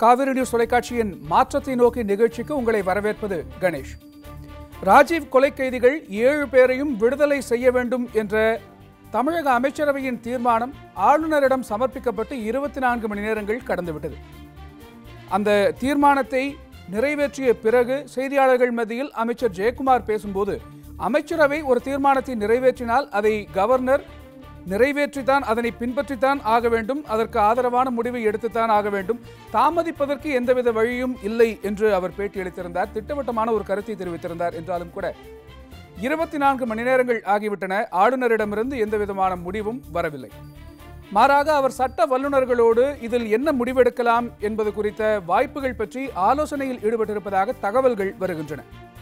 Kaveri news தொலைக்காட்சியின் மாற்றத்தை நோக்கி நிகழ்ச்சிக்கு உங்களை வரவேற்பது கணேஷ் ராஜீவ் கொலை கைதிகள் ஏழு பேரையும் விடுதலை செய்ய வேண்டும் என்ற தமிழக அமைச்சரவையின் தீர்மானம் ஆளுநரிடம் சமர்ப்பிக்கப்பட்டு இருபத்தி நான்கு மணி நேரங்கள் கடந்துவிட்டது அந்த தீர்மானத்தை நிறைவேற்றிய பிறகு செய்தியாளர்கள் மத்தியில் அமைச்சர் ஜெயக்குமார் பேசும்போது அமைச்சரவை ஒரு தீர்மானத்தை நிறைவேற்றினால் அதை கவர்னர் நிறைவேற்றித்தான் அதனை பின்பற்றித்தான் ஆக வேண்டும் அதற்கு ஆதரவான முடிவை எடுத்துத்தான் ஆக வேண்டும் தாமதிப்பதற்கு எந்தவித வழியும் இல்லை என்று அவர் பேட்டியளித்திருந்தார் திட்டவட்டமான ஒரு கருத்தை தெரிவித்திருந்தார் என்றாலும் கூட இருபத்தி நான்கு மணி நேரங்கள் ஆகிவிட்டன ஆளுநரிடமிருந்து எந்த விதமான முடிவும் வரவில்லை மாறாக அவர் சட்ட வல்லுநர்களோடு இதில் என்ன முடிவெடுக்கலாம் என்பது குறித்த வாய்ப்புகள் பற்றி ஆலோசனையில் ஈடுபட்டிருப்பதாக தகவல்கள் வருகின்றன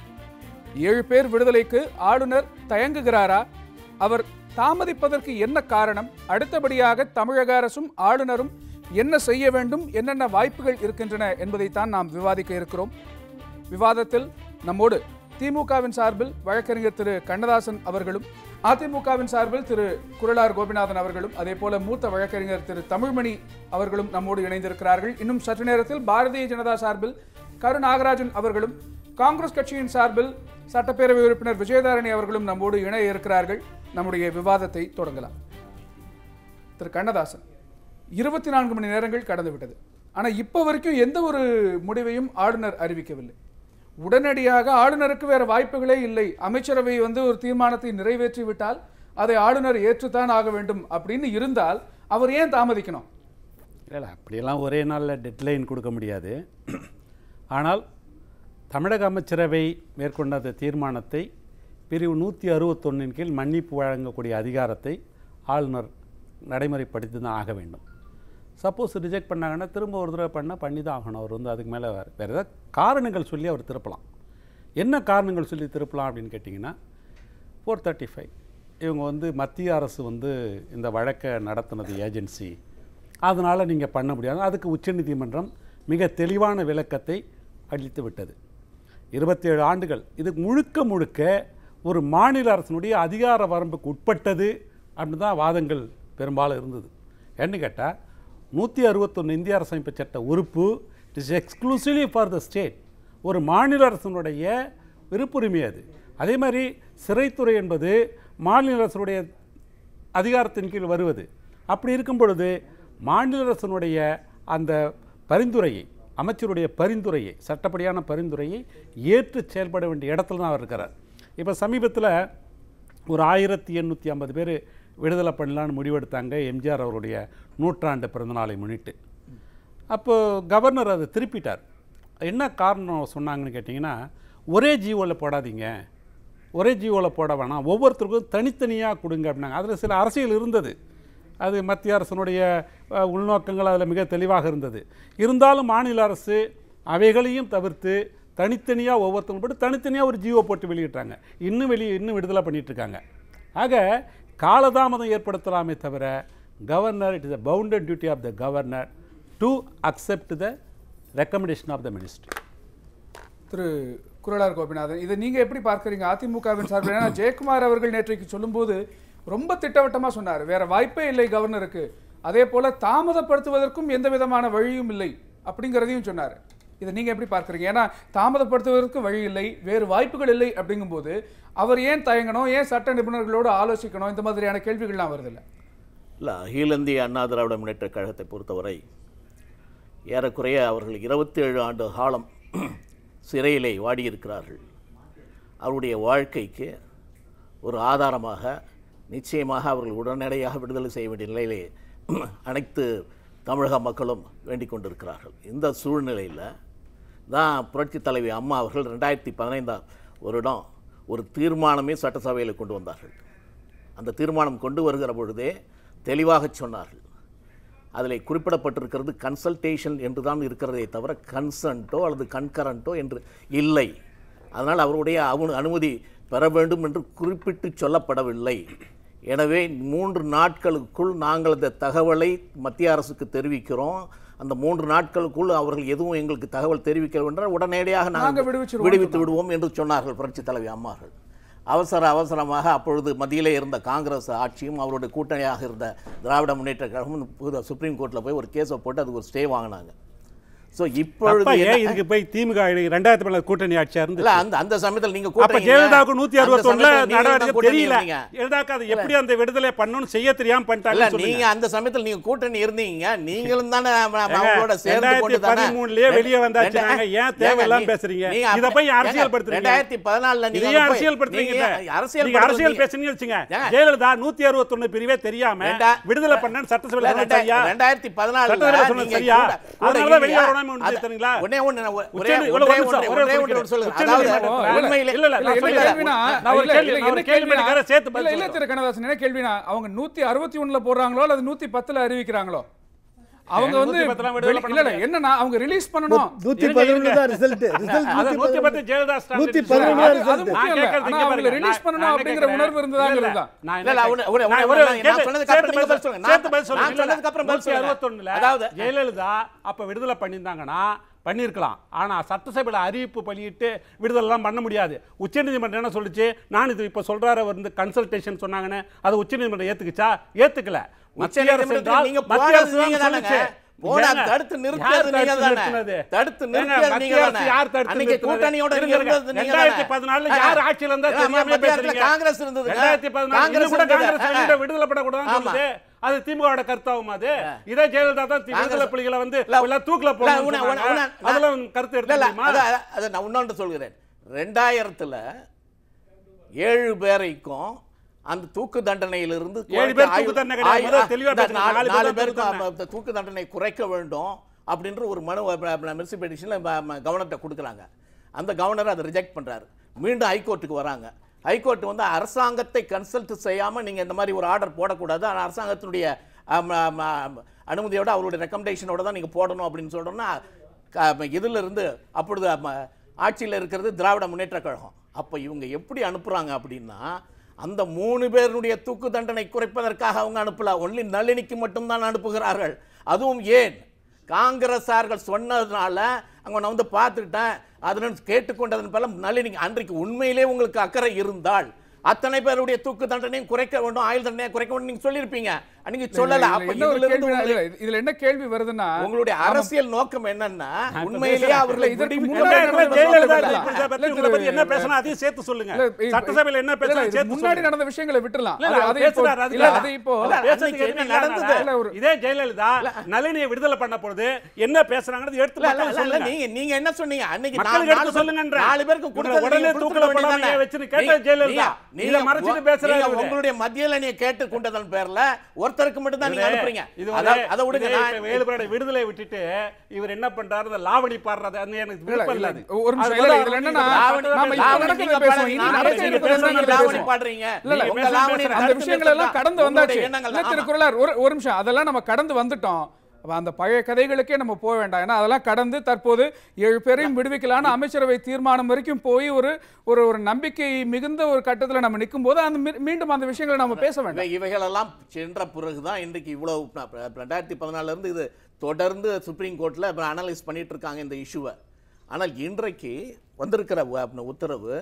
ஏழு பேர் விடுதலைக்கு ஆளுநர் தயங்குகிறாரா அவர் தாமதிப்பதற்கு என்ன காரணம் அடுத்தபடியாக தமிழக அரசும் ஆளுநரும் என்ன செய்ய வேண்டும் என்னென்ன வாய்ப்புகள் இருக்கின்றன என்பதைத்தான் நாம் விவாதிக்க இருக்கிறோம் விவாதத்தில் நம்மோடு திமுகவின் சார்பில் வழக்கறிஞர் திரு கண்ணதாசன் அவர்களும் அதிமுகவின் சார்பில் திரு குரலார் கோபிநாதன் அவர்களும் அதே போல மூத்த வழக்கறிஞர் திரு தமிழ்மணி அவர்களும் நம்மோடு இணைந்திருக்கிறார்கள் இன்னும் சற்று நேரத்தில் பாரதிய ஜனதா சார்பில் கரு நாகராஜன் அவர்களும் காங்கிரஸ் கட்சியின் சார்பில் சட்டப்பேரவை உறுப்பினர் விஜயதாரணி அவர்களும் நம்மோடு இணைய இருக்கிறார்கள் நம்முடைய விவாதத்தை தொடங்கலாம் திரு கண்ணதாசன் இருபத்தி நான்கு மணி நேரங்கள் கடந்து விட்டது ஆனால் இப்போ வரைக்கும் எந்த ஒரு முடிவையும் ஆளுநர் அறிவிக்கவில்லை உடனடியாக ஆளுநருக்கு வேற வாய்ப்புகளே இல்லை அமைச்சரவை வந்து ஒரு தீர்மானத்தை நிறைவேற்றி விட்டால் அதை ஆளுநர் ஏற்றுத்தான் ஆக வேண்டும் அப்படின்னு இருந்தால் அவர் ஏன் தாமதிக்கணும் இல்லை அப்படியெல்லாம் ஒரே நாளில் டெட்லைன் கொடுக்க முடியாது ஆனால் தமிழக அமைச்சரவை மேற்கொண்ட அந்த தீர்மானத்தை பிரிவு நூற்றி அறுபத்தொன்னின் கீழ் மன்னிப்பு வழங்கக்கூடிய அதிகாரத்தை ஆளுநர் நடைமுறைப்படுத்தி தான் ஆக வேண்டும் சப்போஸ் ரிஜெக்ட் பண்ணாங்கன்னா திரும்ப ஒரு தடவை பண்ணால் பண்ணி தான் ஆகணும் அவர் வந்து அதுக்கு மேலே வேறு வேறு ஏதாவது காரணங்கள் சொல்லி அவர் திருப்பலாம் என்ன காரணங்கள் சொல்லி திருப்பலாம் அப்படின்னு கேட்டிங்கன்னா ஃபோர் தேர்ட்டி ஃபைவ் இவங்க வந்து மத்திய அரசு வந்து இந்த வழக்கை நடத்தினது ஏஜென்சி அதனால் நீங்கள் பண்ண முடியாது அதுக்கு உச்சநீதிமன்றம் மிக தெளிவான விளக்கத்தை அளித்து விட்டது இருபத்தேழு ஆண்டுகள் இது முழுக்க முழுக்க ஒரு மாநில அரசினுடைய அதிகார வரம்புக்கு உட்பட்டது அப்படின்னு தான் வாதங்கள் பெரும்பாலும் இருந்தது ஏன்னு கேட்டால் நூற்றி அறுபத்தொன்று இந்திய அரசமைப்பு சட்ட உறுப்பு it is exclusively for the state ஒரு மாநில அரசினுடைய விருப்புரிமை அது அதே மாதிரி சிறைத்துறை என்பது மாநில அரசுடைய அதிகாரத்தின் கீழ் வருவது அப்படி இருக்கும் பொழுது மாநில அரசினுடைய அந்த பரிந்துரையை அமைச்சருடைய பரிந்துரையை சட்டப்படியான பரிந்துரையை ஏற்று செயல்பட வேண்டிய இடத்துல தான் அவர் இருக்கிறார் இப்போ சமீபத்தில் ஒரு ஆயிரத்தி எண்ணூற்றி ஐம்பது பேர் விடுதலை பண்ணலான்னு முடிவெடுத்தாங்க எம்ஜிஆர் அவருடைய நூற்றாண்டு பிறந்தநாளை முன்னிட்டு அப்போது கவர்னர் அதை திருப்பிட்டார் என்ன காரணம் சொன்னாங்கன்னு கேட்டிங்கன்னா ஒரே ஜீவோவில் போடாதீங்க ஒரே ஜீவோவில் போட வேணாம் ஒவ்வொருத்தருக்கும் தனித்தனியாக கொடுங்க அப்படின்னாங்க அதில் சில அரசியல் இருந்தது அது மத்திய அரசினுடைய அஹ், உள்நோக்கங்கள் அதில் மிக தெளிவாக இருந்தது இருந்தாலும் மாநில அரசு அவைகளையும் தவிர்த்து தனித்தனியாக ஒவ்வொருத்தவங்க போட்டு தனித்தனியாக ஒரு ஜீவோ போட்டு வெளியிட்டாங்க இன்னும் வெளியே இன்னும் விடுதலை பண்ணிட்டு இருக்காங்க ஆக காலதாமதம் ஏற்படுத்தலாமே தவிர governor it is a bounded duty of the governor to accept the recommendation of the ministry Thiru குரலார் கோபிநாதன் இதை நீங்க எப்படி பார்க்கறீங்க அதிமுகவின் சார்பில் ஏன்னா ஜெயக்குமார் அவர்கள் நேற்றைக்கு சொல்லும்போது ரொம்ப திட்டவட்டமா சொன்னார் வேற வாய்ப்பே இல்லை கவர்னருக்கு அதே போல தாமதப்படுத்துவதற்கும் எந்த விதமான வழியும் இல்லை அப்படிங்கிறதையும் சொன்னார் இதை நீங்க எப்படி பார்க்கறீங்க ஏன்னா தாமதப்படுத்துவதற்கு வழி இல்லை வேறு வாய்ப்புகள் இல்லை அப்படிங்கும்போது அவர் ஏன் தயங்கணும் ஏன் சட்ட நிபுணர்களோடு ஆலோசிக்கணும் இந்த மாதிரியான கேள்விகள்லாம் வருதில்ல இல்லை அகில இந்திய அண்ணா திராவிட முன்னேற்ற கழகத்தை பொறுத்தவரை ஏறக்குறைய அவர்கள் இருபத்தேழு ஆண்டு காலம் சிறையிலே வாடியிருக்கிறார்கள் அவருடைய வாழ்க்கைக்கு ஒரு ஆதாரமாக நிச்சயமாக அவர்கள் உடனடியாக விடுதலை செய்ய வேண்டிய நிலையிலே அனைத்து தமிழக மக்களும் வேண்டிக் கொண்டிருக்கிறார்கள் இந்த சூழ்நிலையில் தான் புரட்சித் தலைவி அம்மா அவர்கள் ரெண்டாயிரத்தி பதினைந்தாம் வருடம் ஒரு தீர்மானமே சட்டசபையில் கொண்டு வந்தார்கள் அந்த தீர்மானம் கொண்டு வருகிற பொழுதே தெளிவாக சொன்னார்கள் அதில் குறிப்பிடப்பட்டிருக்கிறது கன்சல்டேஷன் என்று தான் இருக்கிறதே தவிர கன்சன்ட்டோ அல்லது கன்கரண்ட்டோ என்று இல்லை அதனால் அவருடைய அனு அனுமதி பெற வேண்டும் என்று குறிப்பிட்டு சொல்லப்படவில்லை எனவே மூன்று நாட்களுக்குள் நாங்கள் அந்த தகவலை மத்திய அரசுக்கு தெரிவிக்கிறோம் அந்த மூன்று நாட்களுக்குள் அவர்கள் எதுவும் எங்களுக்கு தகவல் தெரிவிக்க என்றால் உடனடியாக நாங்க நாங்கள் விடுவிச்சிருவோம் விடுவித்து விடுவோம் என்று சொன்னார்கள் புரட்சி தலைவி அம்மார்கள் அவசர அவசரமாக அப்பொழுது மத்தியிலே இருந்த காங்கிரஸ் ஆட்சியும் அவருடைய கூட்டணியாக இருந்த திராவிட முன்னேற்ற கழகமும் புது சுப்ரீம் கோர்ட்டில் போய் ஒரு கேஸை போட்டு அதுக்கு ஒரு ஸ்டே வாங்கினாங்க ஸோ அப்ப இப்பொழுது ஏன் என்ன- இதுக்கு போய் திமுக ரெண்டாயிரத்தி பதினாலு கூட்டணி ஆட்சியா இருந்து இல்ல அந்த அந்த சமயத்தில் நீங்க அப்ப கூட்டணீங்க. ஜெயலலிதாவுக்கு நூத்தி அந்த அறுபத்தொன்னுல சமயத்துல நீங்க தான் நடவடிக்கை கூட்டணி தெரியல இருந்தீங்க. ஜெயலலிதாவுக்கு அது எப்படி அந்த விடுதலை பண்ணணும்னு செய்ய தெரியாம இல்ல பண்ணிட்டாங்க நீங்க சொல்லுங்க அந்த சமயத்தில் நீங்க கூட்டணி இருந்தீங்க நீங்களும் தானே அவ- ஏங்க, அவங்களோட சேர்ந்து கொண்டு தானே 2013 வெளியே வந்தாச்சு ரெண்டா- நாங்க. ஏன் ஏங்க, தேவையில்லாம நீ- பேசுறீங்க? நீங்க இத அப்ப- போய் ஏங்க, அரசியல் படுத்துறீங்க. 2014 நீங்க இதையே அங்க போய்- அரசியல் படுத்துறீங்க நீங்க இல்ல? அரசியல் நீங்க அரசியல் படுத்துறீங்க. பேசுனீங்கன்னு வச்சுங்க ஏங்க, ஜெயலலிதா நூத்தி அறுபத்தொன்னு பிரிவே தெரியாம ரெண்டா- விடுதலை பண்ண சட்டசபையில இல்ல, சொன்னது ரெண்டா- சரியா ரெண்டாயிரத்தி பதினாலுல சட்டசபையில சொன்னது நீங்க சரியா? கூட- கூட அதனாலதான் வெளியே இல்லையா? வரணும்னு அது- வந்து தெரியுங்களா? ஒண்ணே ஒண்ணு நான் ஒரே- உச்சநீதி- ஒரே ஒரு ஒன்றே நிமிஷம், ஒன்று- ஒரே ஒன்றே ஒரு ஒன்று சொல்லுங்க. உச்சநீதிமன்றம் அதாவது இல்ல, உண்மையிலே- இல்ல, இல்ல, இல்ல, நான் என்ன சொல்லிடுறேன். கேள்வினா, நான் ஒரு இல்ல, கேள்வி- இல்ல, நான் ஒரு என்ன கேள்வி கேள்வினா, கேட்கிறேன், சேர்த்து பதில் இல்ல, இல்ல, சொல்றேன். திரு கண்ணதாசன், என்ன கேள்வினா, அவங்க நூத்தி அறுபத்தி ஒண்ணுல போடுறாங்களோ அல்லது நூத்தி பத்துல அறிவிக்கிறாங்களோ அவங்க ஏன் வந்து 110 லாம் விடுதலை வெளி- பண்ண இல்ல இல்ல முடியாது? என்னன்னா அவங்க ரிலீஸ் பண்ணணும் நூத்தி இருங்க, பதினொன்று இருங்க. தான் ரிசல்ட் ரிசல்ட் அது நூத்தி பத்து ஜெயலலிதா ஸ்டாலின் நூத்தி சொல்றாங்க. பதினொன்று அது- result. அது முக்கியம் நான் இல்ல. கேட்கறது ஆனா இங்க அவங்களை பாருங்க. release நான் பண்ணணும் என்ன அப்படிங்கிற கேட்கிறேன்? உணர்வு இருந்ததாங்கிறது இல்ல, இல்ல. தான். நான் இல்ல, என்ன இல்ல, ஒரு- ஒரு- நான் ஒரு- ஒரு நான் கேள்வி- சொன்னதுக்கு அப்புறம் சேர்த்து நீங்க பதில் பதில் சொல்லுங்க. சேர்த்து பதில் நான் சொல்லுங்க. இல்ல, சொன்னதுக்கு அப்புறம் பதில் நூத்தி சொல்லுங்க. அறுபத்தொன்னுல அதாவது- ஜெயலலிதா அப்ப விடுதலை பண்ணியிருந்தாங்கன்னா பண்ணியிருக்கலாம் ஆனா சட்டசபையில அறிவிப்பு வெளியிட்டு விடுதலை எல்லாம் பண்ண முடியாது உச்சநீதிமன்றம் என்ன சொல்லுச்சு நான் இது இப்ப சொல்றாரு வந்து கன்சல்டேஷன் சொன்னாங்கன்னு அது உச்சநீதிமன்றம் ஏத்துக்குச்சா ஏத்துக்கல மத்திய அரசு உச்சநீதிமன்றத்துக்கு என்றால் நீங்க மத்திய அரசு போனது நீங்க தான் தானங்க. சொல்லுச்சு. போனா ஏங்க, தடுத்து யார் நிறுத்தியது நீங்க தடுத்து தானே. நிறுத்தினது? தடுத்து ஏங்க, நிறுத்தியது மத்திய நீங்க அரசு தானே. யார் தடுத்து அன்னைக்கு நிறுத்தினது? கூட்டணியோட இருங்க, நீங்க இருங்க. இருந்தது நீங்க ரெண்டாயிரத்தி தானே. பதினாலுல ஏங்க, யார் ஆட்சியில இருந்தா ஏங்க, தெரியாம மத்திய அரசுல பேசுறீங்க? காங்கிரஸ் இருந்ததுங்க. ரெண்டாயிரத்தி பதினாலு இன்னும் காங்கிரஸ் கூட இருந்தது. காங்கிரஸ் ஆ. வெளியிட விடுதலை படக்கூடாதுன்னு ஆமா. சொல்லுது அது திமுகவோட கருத்தாகும் அது இதே ஜெயலலிதா தான் தி- விடுதலை காங்கிரஸ் புலிகளை வந்து இல்ல, எல்லாம் தூக்கில இல்ல, போடணும்னு உன்ன- உன்ன- சொன்னாங்க. உன்ன- அதெல்லாம் கருத்து இல்ல, இல்ல, எடுத்துக்கலாமா அத- அத- அத நான் இன்னொன்று சொல்கிறேன் ரெண்டாயிரத்துல ஏழு பேரைக்கும் அந்த தூக்கு தண்டனையிலிருந்து ஏழு பேர் தூக்கு தண்டனை கிடையாது. ஆயு- முதல்ல தெளிவா இந்த பேசுங்க. நாலு நாலு நாலு பேர் பேருக்கு தூக்கு தண்டனை. அந்த தூக்கு தண்டனை குறைக்க வேண்டும் அப்படின்ற ஒரு மனு மினிசி பெட்டிஷனில் கவர்னர்கிட்ட கொடுக்குறாங்க அந்த கவர்னர் அதை ரிஜெக்ட் பண்றாரு மீண்டும் ஹைகோர்ட்டுக்கு வராங்க ஹைகோர்ட் வந்து அரசாங்கத்தை கன்சல்ட் செய்யாம நீங்க இந்த மாதிரி ஒரு ஆர்டர் போடக்கூடாது ஆனால் அரசாங்கத்தினுடைய ஆம், ஆம், ஆம், அனுமதியோட அவருடைய ரெக்கமெண்டேஷனோட தான் நீங்க போடணும் அப்படின்னு சொல்றோம்னா க- இதுல இருந்து அப்பொழுது ஆம, ஆட்சியில் இருக்கிறது திராவிட முன்னேற்ற கழகம் அப்போ இவங்க எப்படி அனுப்புறாங்க அப்படின்னா அந்த மூணு பேருடைய தூக்கு தண்டனை குறைப்பதற்காக அவங்க அனுப்பல ஒன்லி நளினிக்கு மட்டும்தான் அனுப்புகிறார்கள் அதுவும் ஏன் காங்கிரஸார்கள் சொன்னதுனால அங்க நான் வந்து பார்த்துக்கிட்டேன் அதனுடன் கேட்டுக்கொண்டதன் பலம் நளினி அன்றைக்கு உண்மையிலே உங்களுக்கு அக்கறை இருந்தால் அத்தனை பேருடைய தூக்கு தண்டனையும் குறைக்க வேண்டும் ஆயுள் தண்டனையை குறைக்க வேண்டும் நீங்க சொல்லியிருப்பீங்க அன்னைக்கு சொல்லல இதுல அப்ப என்ன ஒரு இதுல இருந்து கேள்வினா- உங்களுக்கு- இல்ல, இதுல என்ன கேள்வி வருதுன்னா உங்களுடைய அரசியல் நோக்கம் என்னன்னா உண்மையிலேயே பேசுறேன். அவர்களை இல்ல, இதற்கு விடுவிக்க முன்னாடி வேண்டும் நடந்த என்பது ஜெயலலிதா நோக்கம் இல்ல, இல்ல. இதை பத்தி இல்ல, உங்களை பத்தி என்ன இல்ல, பேசணும் அதையும் சேர்த்து சொல்லுங்க இல்ல, இப்ப- சட்டசபையில என்ன இல்ல, பேசணும் இது சேர்த்து முன்னாடி சொல்லுங்க நடந்த விஷயங்களை விட்டுறலாம் இல்ல, அது- அவர் அது இப்போ- பேசுறாரு, இல்ல, அதுதான். அது இப்போ இல்ல, பேசுறதுக்கு அன்னைக்கு எதுவுமே என்ன நடந்தது? இல்ல, ஒரு- இதே ஜெயலலிதா நளினியை விடுதலை பண்ண பொழுது என்ன பேசுறாங்கன்னு எடுத்து இல்ல, இல்ல, மக்களுக்கு இல்ல, இல்ல, சொல்லுங்க நீங்க நீங்க என்ன சொன்னீங்க அன்னைக்கு மக்களுக்கு நாலு எடுத்து பேர்- சொல்லுங்கன்ற. நாலு பேருக்கு இவரை கொடுத்தது உடனே நீங்க தூக்குல கொடுத்துட போடாம வேண்டியதுதானே? வச்சுன்னு கேட்ட நீங்க- ஜெயலலிதா. நீங்க- இதை மறைச்சிட்டு நீங்க பேசுறாரு இவரு. உங்களுடைய மத்திய அணியை கேட்டுக்கொண்டதன் பேர்ல ஒருத்தருக்கு மட்டும் தான் நீங்க இவரு- அனுப்புறீங்க இது அத- ஒரு- அதை விடுங்க இதே நான் இப்ப வேலுப்பிராட விடுதலை விட்டுட்டு இவர் என்ன பண்றாரு இந்த லாவணி பாடுறது அது எனக்கு விருப்பம் இல்ல, இல்ல அது. ஒரு நிமிஷம், அது இல்ல, வந்து இதுல அவர் என்னன்னா, வந்து லாவணி- நாம இப்ப லாவணி நடக்கிறத நீங்க பேசுவோம். பாடுங்க. இனி நாளைக்கு நடக்க நீங்க இருக்கிறத பேசுறீங்க, நாங்க லாவணி பேசுவோம். பாடுறீங்க இல்ல, இல்ல, உங்க பேசுறேன், லாவணி பேசுறேன். அந்த தடுத்து விஷயங்கள் எல்லாம் நிறுத்தலாம். கடந்து வந்தாச்சு உங்களுடைய எண்ணங்கள் இல்ல, தான். திரு குரலார் ஒரு ஒரு நிமிஷம் அதெல்லாம் நம்ம கடந்து வந்துட்டோம் அப்ப அந்த பழைய கதைகளுக்கே நம்ம போக வேண்டாம் ஏன்னா அதெல்லாம் கடந்து தற்போது ஏழு பேரையும் விடுவிக்கலான்னு அமைச்சரவை தீர்மானம் வரைக்கும் போய் ஒரு ஒரு ஒரு நம்பிக்கை மிகுந்த ஒரு கட்டத்துல நம்ம நிற்கும் போது அந்த மீ- மீண்டும் அந்த விஷயங்களை நம்ம பேச வேண்டாம் இவை- இவைகளெல்லாம் சென்ற பிறகுதான் இன்றைக்கு இவ்வளவு ந- ப- ரெண்டாயிரத்தி பதினாலுல இருந்து இது தொடர்ந்து சுப்ரீம் கோர்ட்ல அனலைஸ் பண்ணிட்டு இருக்காங்க இந்த இஷ்யூவை ஆனால் இன்றைக்கு வந்திருக்கிற உ- உத்தரவு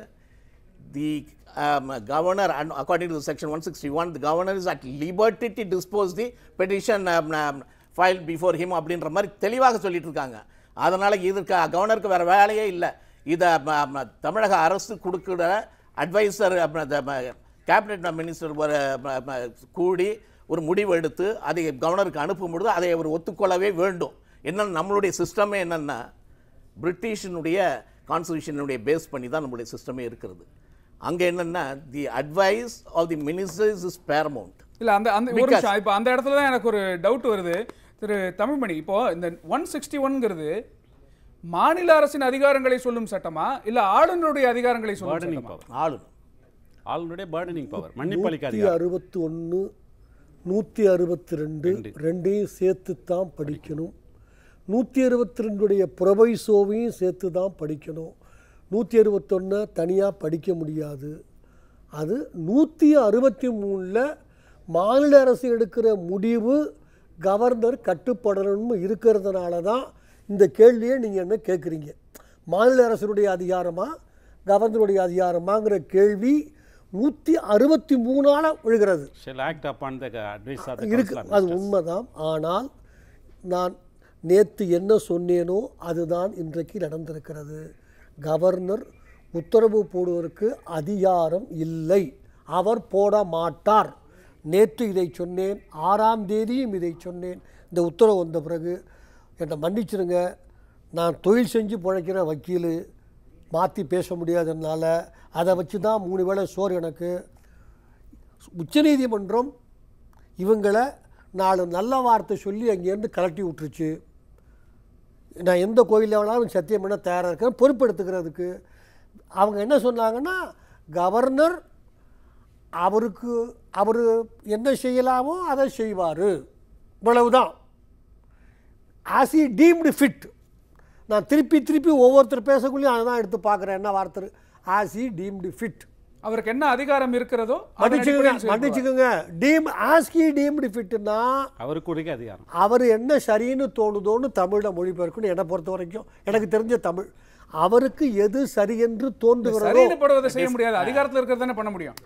the governor according to section one sixty one the governor is at liberty to dispose the petition file before him அப்படின்ற மாதிரி தெளிவாக சொல்லிட்டு இருக்காங்க அதனால இதற்கு கவர்னருக்கு வேற வேலையே இல்லை இதை ம- ம- தமிழக அரசு கொடுக்கிற அட்வைசர் கேபினெட் மினிஸ்டர் ஒரு ம- ம- கூடி ஒரு முடிவு எடுத்து அதை கவர்னருக்கு அனுப்பும் பொழுது அதை அவர் ஒத்துக்கொள்ளவே வேண்டும் என்னன்னா நம்மளுடைய சிஸ்டமே என்னன்னா பிரிட்டிஷினுடைய கான்ஸ்டியூஷனுடைய பேஸ் பண்ணி தான் நம்மளுடைய சிஸ்டமே இருக்கிறது அங்கே என்னன்னா the advice of the ministers is paramount இல்ல அந்த அந்த ஒரு Because- நிமிஷம் இப்போ அந்த இடத்துல தான் எனக்கு ஒரு டவுட் வருது திரு தமிழ்மணி இப்போ இந்த ஒன் சிக்ஸ்டி ஒன்ங்கிறது மாநில அரசின் அதிகாரங்களை சொல்லும் சட்டமா இல்ல ஆளுநருடைய அதிகாரங்களை சொல்லும் Burdening சட்டமா power. ஆளுநர் ஆளுநருடைய பேர்டனிங் பவர் மன்னிப்பளிக்க நூற்றி அதிகாரம் அறுபத்தி ஒன்று நூற்றி அறுபத்தி ரெண்டு ரெண்டையும் சேர்த்து தான் படிக்கணும் நூற்றி அறுபத்தி ரெண்டுடைய புறவைசோவையும் சேர்த்து தான் படிக்கணும் நூற்றி அறுபத்தொன்னை தனியாக படிக்க முடியாது அது நூற்றி அறுபத்தி மூணில் மாநில அரசு எடுக்கிற முடிவு கவர்னர் கட்டுப்படணும்னு இருக்கிறதுனால தான் இந்த கேள்வியை நீங்கள் என்ன கேட்குறீங்க மாநில அரசுடைய அதிகாரமா கவர்னருடைய அதிகாரமாங்கிற கேள்வி நூற்றி அறுபத்தி மூணால் விழுகிறது shall act upon the advice of இருக்கு அது உண்மைதான் ஆனால் நான் நேற்று என்ன சொன்னேனோ அதுதான் இன்றைக்கு நடந்திருக்கிறது கவர்னர் உத்தரவு போடுவதற்கு அதிகாரம் இல்லை அவர் போட மாட்டார் நேற்று இதை சொன்னேன் ஆறாம் தேதியும் இதை சொன்னேன் இந்த உத்தரவு வந்த பிறகு என்னை மன்னிச்சிருங்க நான் தொழில் செஞ்சு பிழைக்கிற வக்கீல் மாற்றி பேச முடியாததுனால அதை வச்சு தான் மூணு வேளை சோறு எனக்கு உச்சநீதிமன்றம் இவங்களை நாலு நல்ல வார்த்தை சொல்லி அங்கேருந்து கலட்டி விட்டுருச்சு நான் எந்த கோயிலில் வேணாலும் சத்தியம் பண்ண தயாராக இருக்கேன் பொறுப்பெடுத்துக்கிறதுக்கு அவங்க என்ன சொன்னாங்கன்னா கவர்னர் அவருக்கு அவர் என்ன செய்யலாமோ அதை செய்வார் இவ்வளவுதான் ஆஸ் இ டீம்டு ஃபிட் நான் திருப்பி திருப்பி ஒவ்வொருத்தர் பேசக்குள்ளேயும் அதை தான் எடுத்து பார்க்குறேன் என்ன வார்த்தை ஆஸ் இ டீம்டு ஃபிட் அவருக்கு என்ன அதிகாரம் இருக்கிறதோ அதன் மன்னிச்சுக்கோங்க அடிப்படையில் செயல்படுவார். மன்னிச்சுக்கோங்க டீம் ஆஸ்கி டீம்டு ஃபிட்னா அவருக்கு உரிய அதிகாரம் அவர் என்ன சரின்னு தோணுதோன்னு தமிழில் மொழிபெயர்க்கணும் என்னை பொறுத்த வரைக்கும் எனக்கு தெரிஞ்ச தமிழ் அவருக்கு எது சரி என்று தோன்றுகிறதோ சரின்னு படுவதை செய்ய முடியாது அதிகாரத்தில் இருக்கிறது தானே பண்ண முடியும்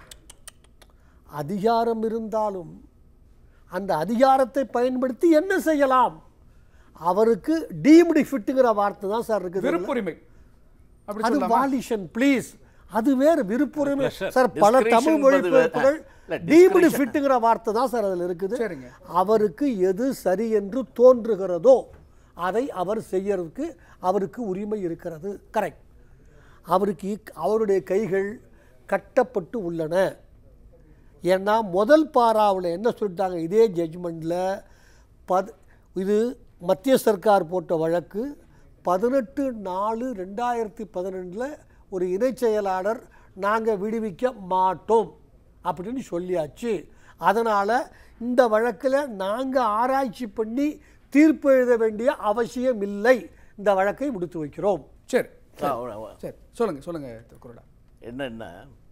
அதிகாரம் இருந்தாலும் அந்த அதிகாரத்தை பயன்படுத்தி என்ன செய்யலாம் அவருக்கு டீம்டு ஃபிட்டுங்கிற வார்த்தை தான் சார் இருக்குது விருப்புரிமை அப்படி அது சொல்லலாமா வாலிஷன் ப்ளீஸ் அது வேறு விருப்புரிமை சார் பல Discretion தமிழ் என்பது மொழிபெயர்ப்புகள் இல்ல, டீம்டு discretion. ஃபிட்டுங்கிற வார்த்தை தான் சார் அதில் இருக்குது சரிங்க. அவருக்கு எது சரி என்று தோன்றுகிறதோ அதை அவர் செய்யறதுக்கு அவருக்கு உரிமை இருக்கிறது கரெக்ட் அவருக்கு இக்- அவருடைய கைகள் கட்டப்பட்டு உள்ளன ஏன்னா முதல் பாராவில் என்ன சொல்லிட்டாங்க இதே ஜட்ஜ்மெண்ட்டில் பத் இது மத்திய சர்க்கார் போட்ட வழக்கு பதினெட்டு நாலு ரெண்டாயிரத்தி பதினெண்டில் ஒரு இணைச் செயலாளர் நாங்கள் விடுவிக்க மாட்டோம் அப்படின்னு சொல்லியாச்சு அதனால் இந்த வழக்கில் நாங்கள் ஆராய்ச்சி பண்ணி தீர்ப்பு எழுத வேண்டிய அவசியம் இல்லை இந்த வழக்கை முடித்து வைக்கிறோம் சரி அவ்வளவு- அவ்வளவு. சரி சொல்லுங்க சொல்லுங்க திருக்குறளா என்னென்னா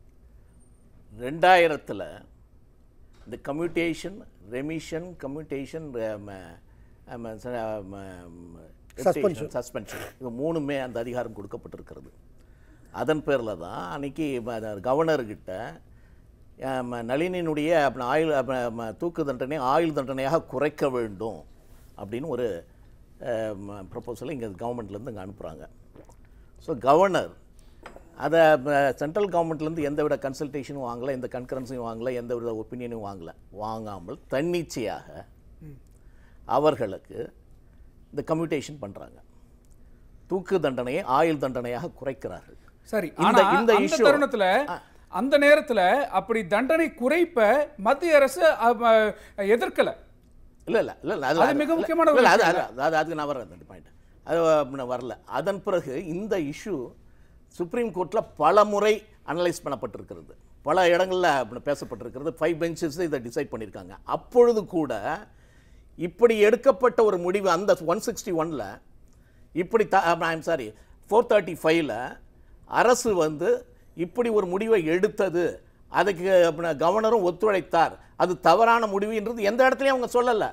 ரெண்டாயிரத்தில் இந்த commutation remission commutation Suspension. Suspension இது மூணுமே அந்த அதிகாரம் கொடுக்கப்பட்டிருக்கிறது அதன் பேரில் தான் அன்னைக்கு கவர்னர்கிட்ட நளினியினுடைய அப்ப ஆயுள் அப்ப, ம, தூக்கு தண்டனை ஆயுள் தண்டனையாக குறைக்க வேண்டும் அப்படின்னு ஒரு ப்ரப்போசலை இங்கே கவர்மெண்ட்லேருந்து இங்கே அனுப்புகிறாங்க ஸோ கவர்னர் அதை சென்ட்ரல் கவர்மெண்ட்லேருந்து எந்த வித கன்சல்டேஷனும் வாங்கலை எந்த கன்கரன்ஸையும் வாங்கலை எந்த வித ஒப்பீனியனும் வாங்கலை வாங்காமல் தன்னிச்சையாக அவர்களுக்கு இந்த கம்யூட்டேஷன் பண்ணுறாங்க தூக்கு தண்டனையை ஆயுள் தண்டனையாக குறைக்கிறார்கள் சரி இந்த- ஆனா இந்த அந்த issue- தருணத்துல அந்த நேரத்துல அப்படி தண்டனை குறைப்ப மத்திய அரசு அ, எதிர்க்கல இல்ல இல்ல இல்ல இல்ல அது மிக முக்கியமான ஒரு இல்ல, அது விஷயம் அது அது அதுக்கு நான் வர்றேன் அந்த பாயிண்ட் அது அப்ப வரல அதன் பிறகு இந்த இஷ்யூ சுப்ரீம் கோர்ட்டில் பல முறை அனலைஸ் பண்ணப்பட்டிருக்கிறது பல இடங்களில் அப்படி பேசப்பட்டிருக்கிறது ஃபைவ் பெஞ்சஸ் இதை டிசைட் பண்ணியிருக்காங்க அப்பொழுது கூட இப்படி எடுக்கப்பட்ட ஒரு முடிவு அந்த ஒன் சிக்ஸ்டி ஒனில் இப்படி the I'm sorry four thirty ஃபைவ்ல அரசு வந்து இப்படி ஒரு முடிவை எடுத்தது அதுக்கு அப்ப கவர்னரும் ஒத்துழைத்தார் அது தவறான முடிவுன்றது எந்த இடத்துலையும் அவங்க சொல்லலை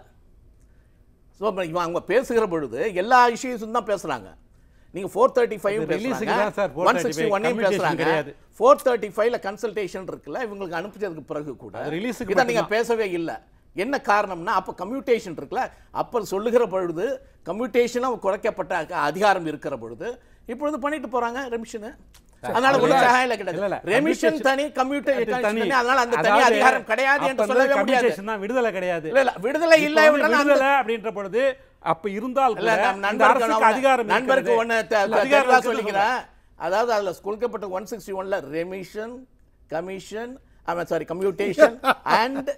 ஸோ இவன் அவங்க பேசுகிற பொழுது எல்லா இஷ்யூஸும் தான் பேசுகிறாங்க நீங்கள் ஃபோர் தேர்ட்டி ஃபைவ் அது release க்கு பேசுகிறாங்க தான் sir ஒன் சிக்ஸ்டி 435 ஒன்னையும் commutation பேசுகிறாங்க கிடையாது. ஃபோர் தேர்ட்டி ஃபைவ்ல கன்சல்டேஷன் இருக்குல்ல இவங்களுக்கு அனுப்பிச்சதுக்கு பிறகு கூட அது release க்கு இதை நீங்கள் மட்டும்தான். பேசவே இல்லை என்ன காரணம்னா அப்போ கம்யூட்டேஷன் இருக்குல்ல அப்போ சொல்லுகிற பொழுது கம்யூட்டேஷனும் குறைக்கப்பட்ட அக- அதிகாரம் இருக்கிற பொழுது இப்பொழுது பண்ணிட்டு போறாங்க ரெமிஷனு அதனால இல்ல, ஒரு இல்ல. சகாயம் இல்ல, கிடையாது இல்ல. ரெமிஷன் Commutation தனி கம்யூட்டேஷன் தனி. தனி அதனால அந்த தனி அதாவது அதிகாரம் கிடையாது அப்ப என்று இருந்தது சொல்லவே முடியாது commutation தான் விடுதலை கிடையாது இல்ல இல்ல விடுதலை இப்ப இல்லை வந்து விடல அந்த- விடுதலை அப்படின்ற பொழுது அப்ப இருந்தால் இல்ல கூட நம் இந்த நண்பருக்கு அரசுக்கு நான் அதிகாரம் நண்பருக்கு இருக்கிறது. ஒன்று இல்ல, அதிகாரம் தெளிவாக இருக்கிறது சொல்லிக்கிறேன் அதாவது அதுல கொடுக்கப்பட்ட ஒன் சிக்ஸ்டி ஒன்ல remission commission sorry commutation and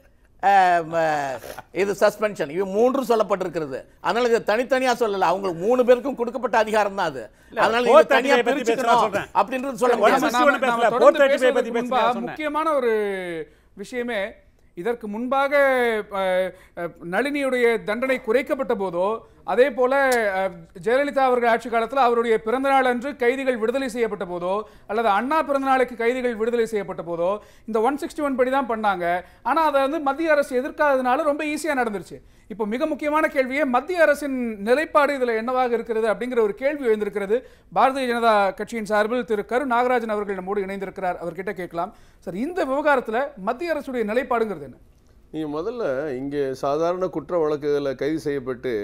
இது சஸ்பென்ஷன் இவ மூன்று சொல்லப்பட்டிருக்கிறது அதனால இது தனித்தனியா சொல்லல அவங்களுக்கு மூணு பேருக்கும் கொடுக்கப்பட்ட அதிகாரம் தான் அது அதனால நீங்க 435 தனியா பத்தி பேச பிரிச்சுக்கணும் சொல்றேன். அப்படின்றது சொல்ல One முடியாது sixty நாம- one பேசல, நாம 435 தொடர்ந்து பத்தி பேசுவதற்கு பேச முன்பா சொன்னேன். முக்கியமான ஒரு விஷயமே இதற்கு முன்பாக அஹ், அஹ், நளினியுடைய தண்டனை குறைக்கப்பட்ட போதோ அதே போல அஹ், ஜெயலலிதா அவர்கள் ஆட்சி காலத்தில் அவருடைய பிறந்த நாள் அன்று கைதிகள் விடுதலை செய்யப்பட்ட போதோ அல்லது அண்ணா பிறந்த நாளுக்கு கைதிகள் விடுதலை செய்யப்பட்ட போதோ இந்த ஒன் சிக்ஸ்டி ஒன் படி தான் பண்ணாங்க ஆனா அதை வந்து மத்திய அரசு எதிர்க்காததுனால ரொம்ப ஈஸியா நடந்துருச்சு இப்போ மிக முக்கியமான கேள்வியே மத்திய அரசின் நிலைப்பாடு இதுல என்னவாக இருக்கிறது அப்படிங்கிற ஒரு கேள்வி எழுந்திருக்கிறது பாரதிய ஜனதா கட்சியின் சார்பில் திரு கரு நாகராஜன் அவர்கள் நம்மோடு இணைந்திருக்கிறார் அவர்கிட்ட கேட்கலாம் சார் இந்த விவகாரத்துல மத்திய அரசுடைய நிலைப்பாடுங்கிறது என்ன நீங்கள் முதல்ல இங்கே சாதாரண குற்ற வழக்குகளில் கைது செய்யப்பட்டு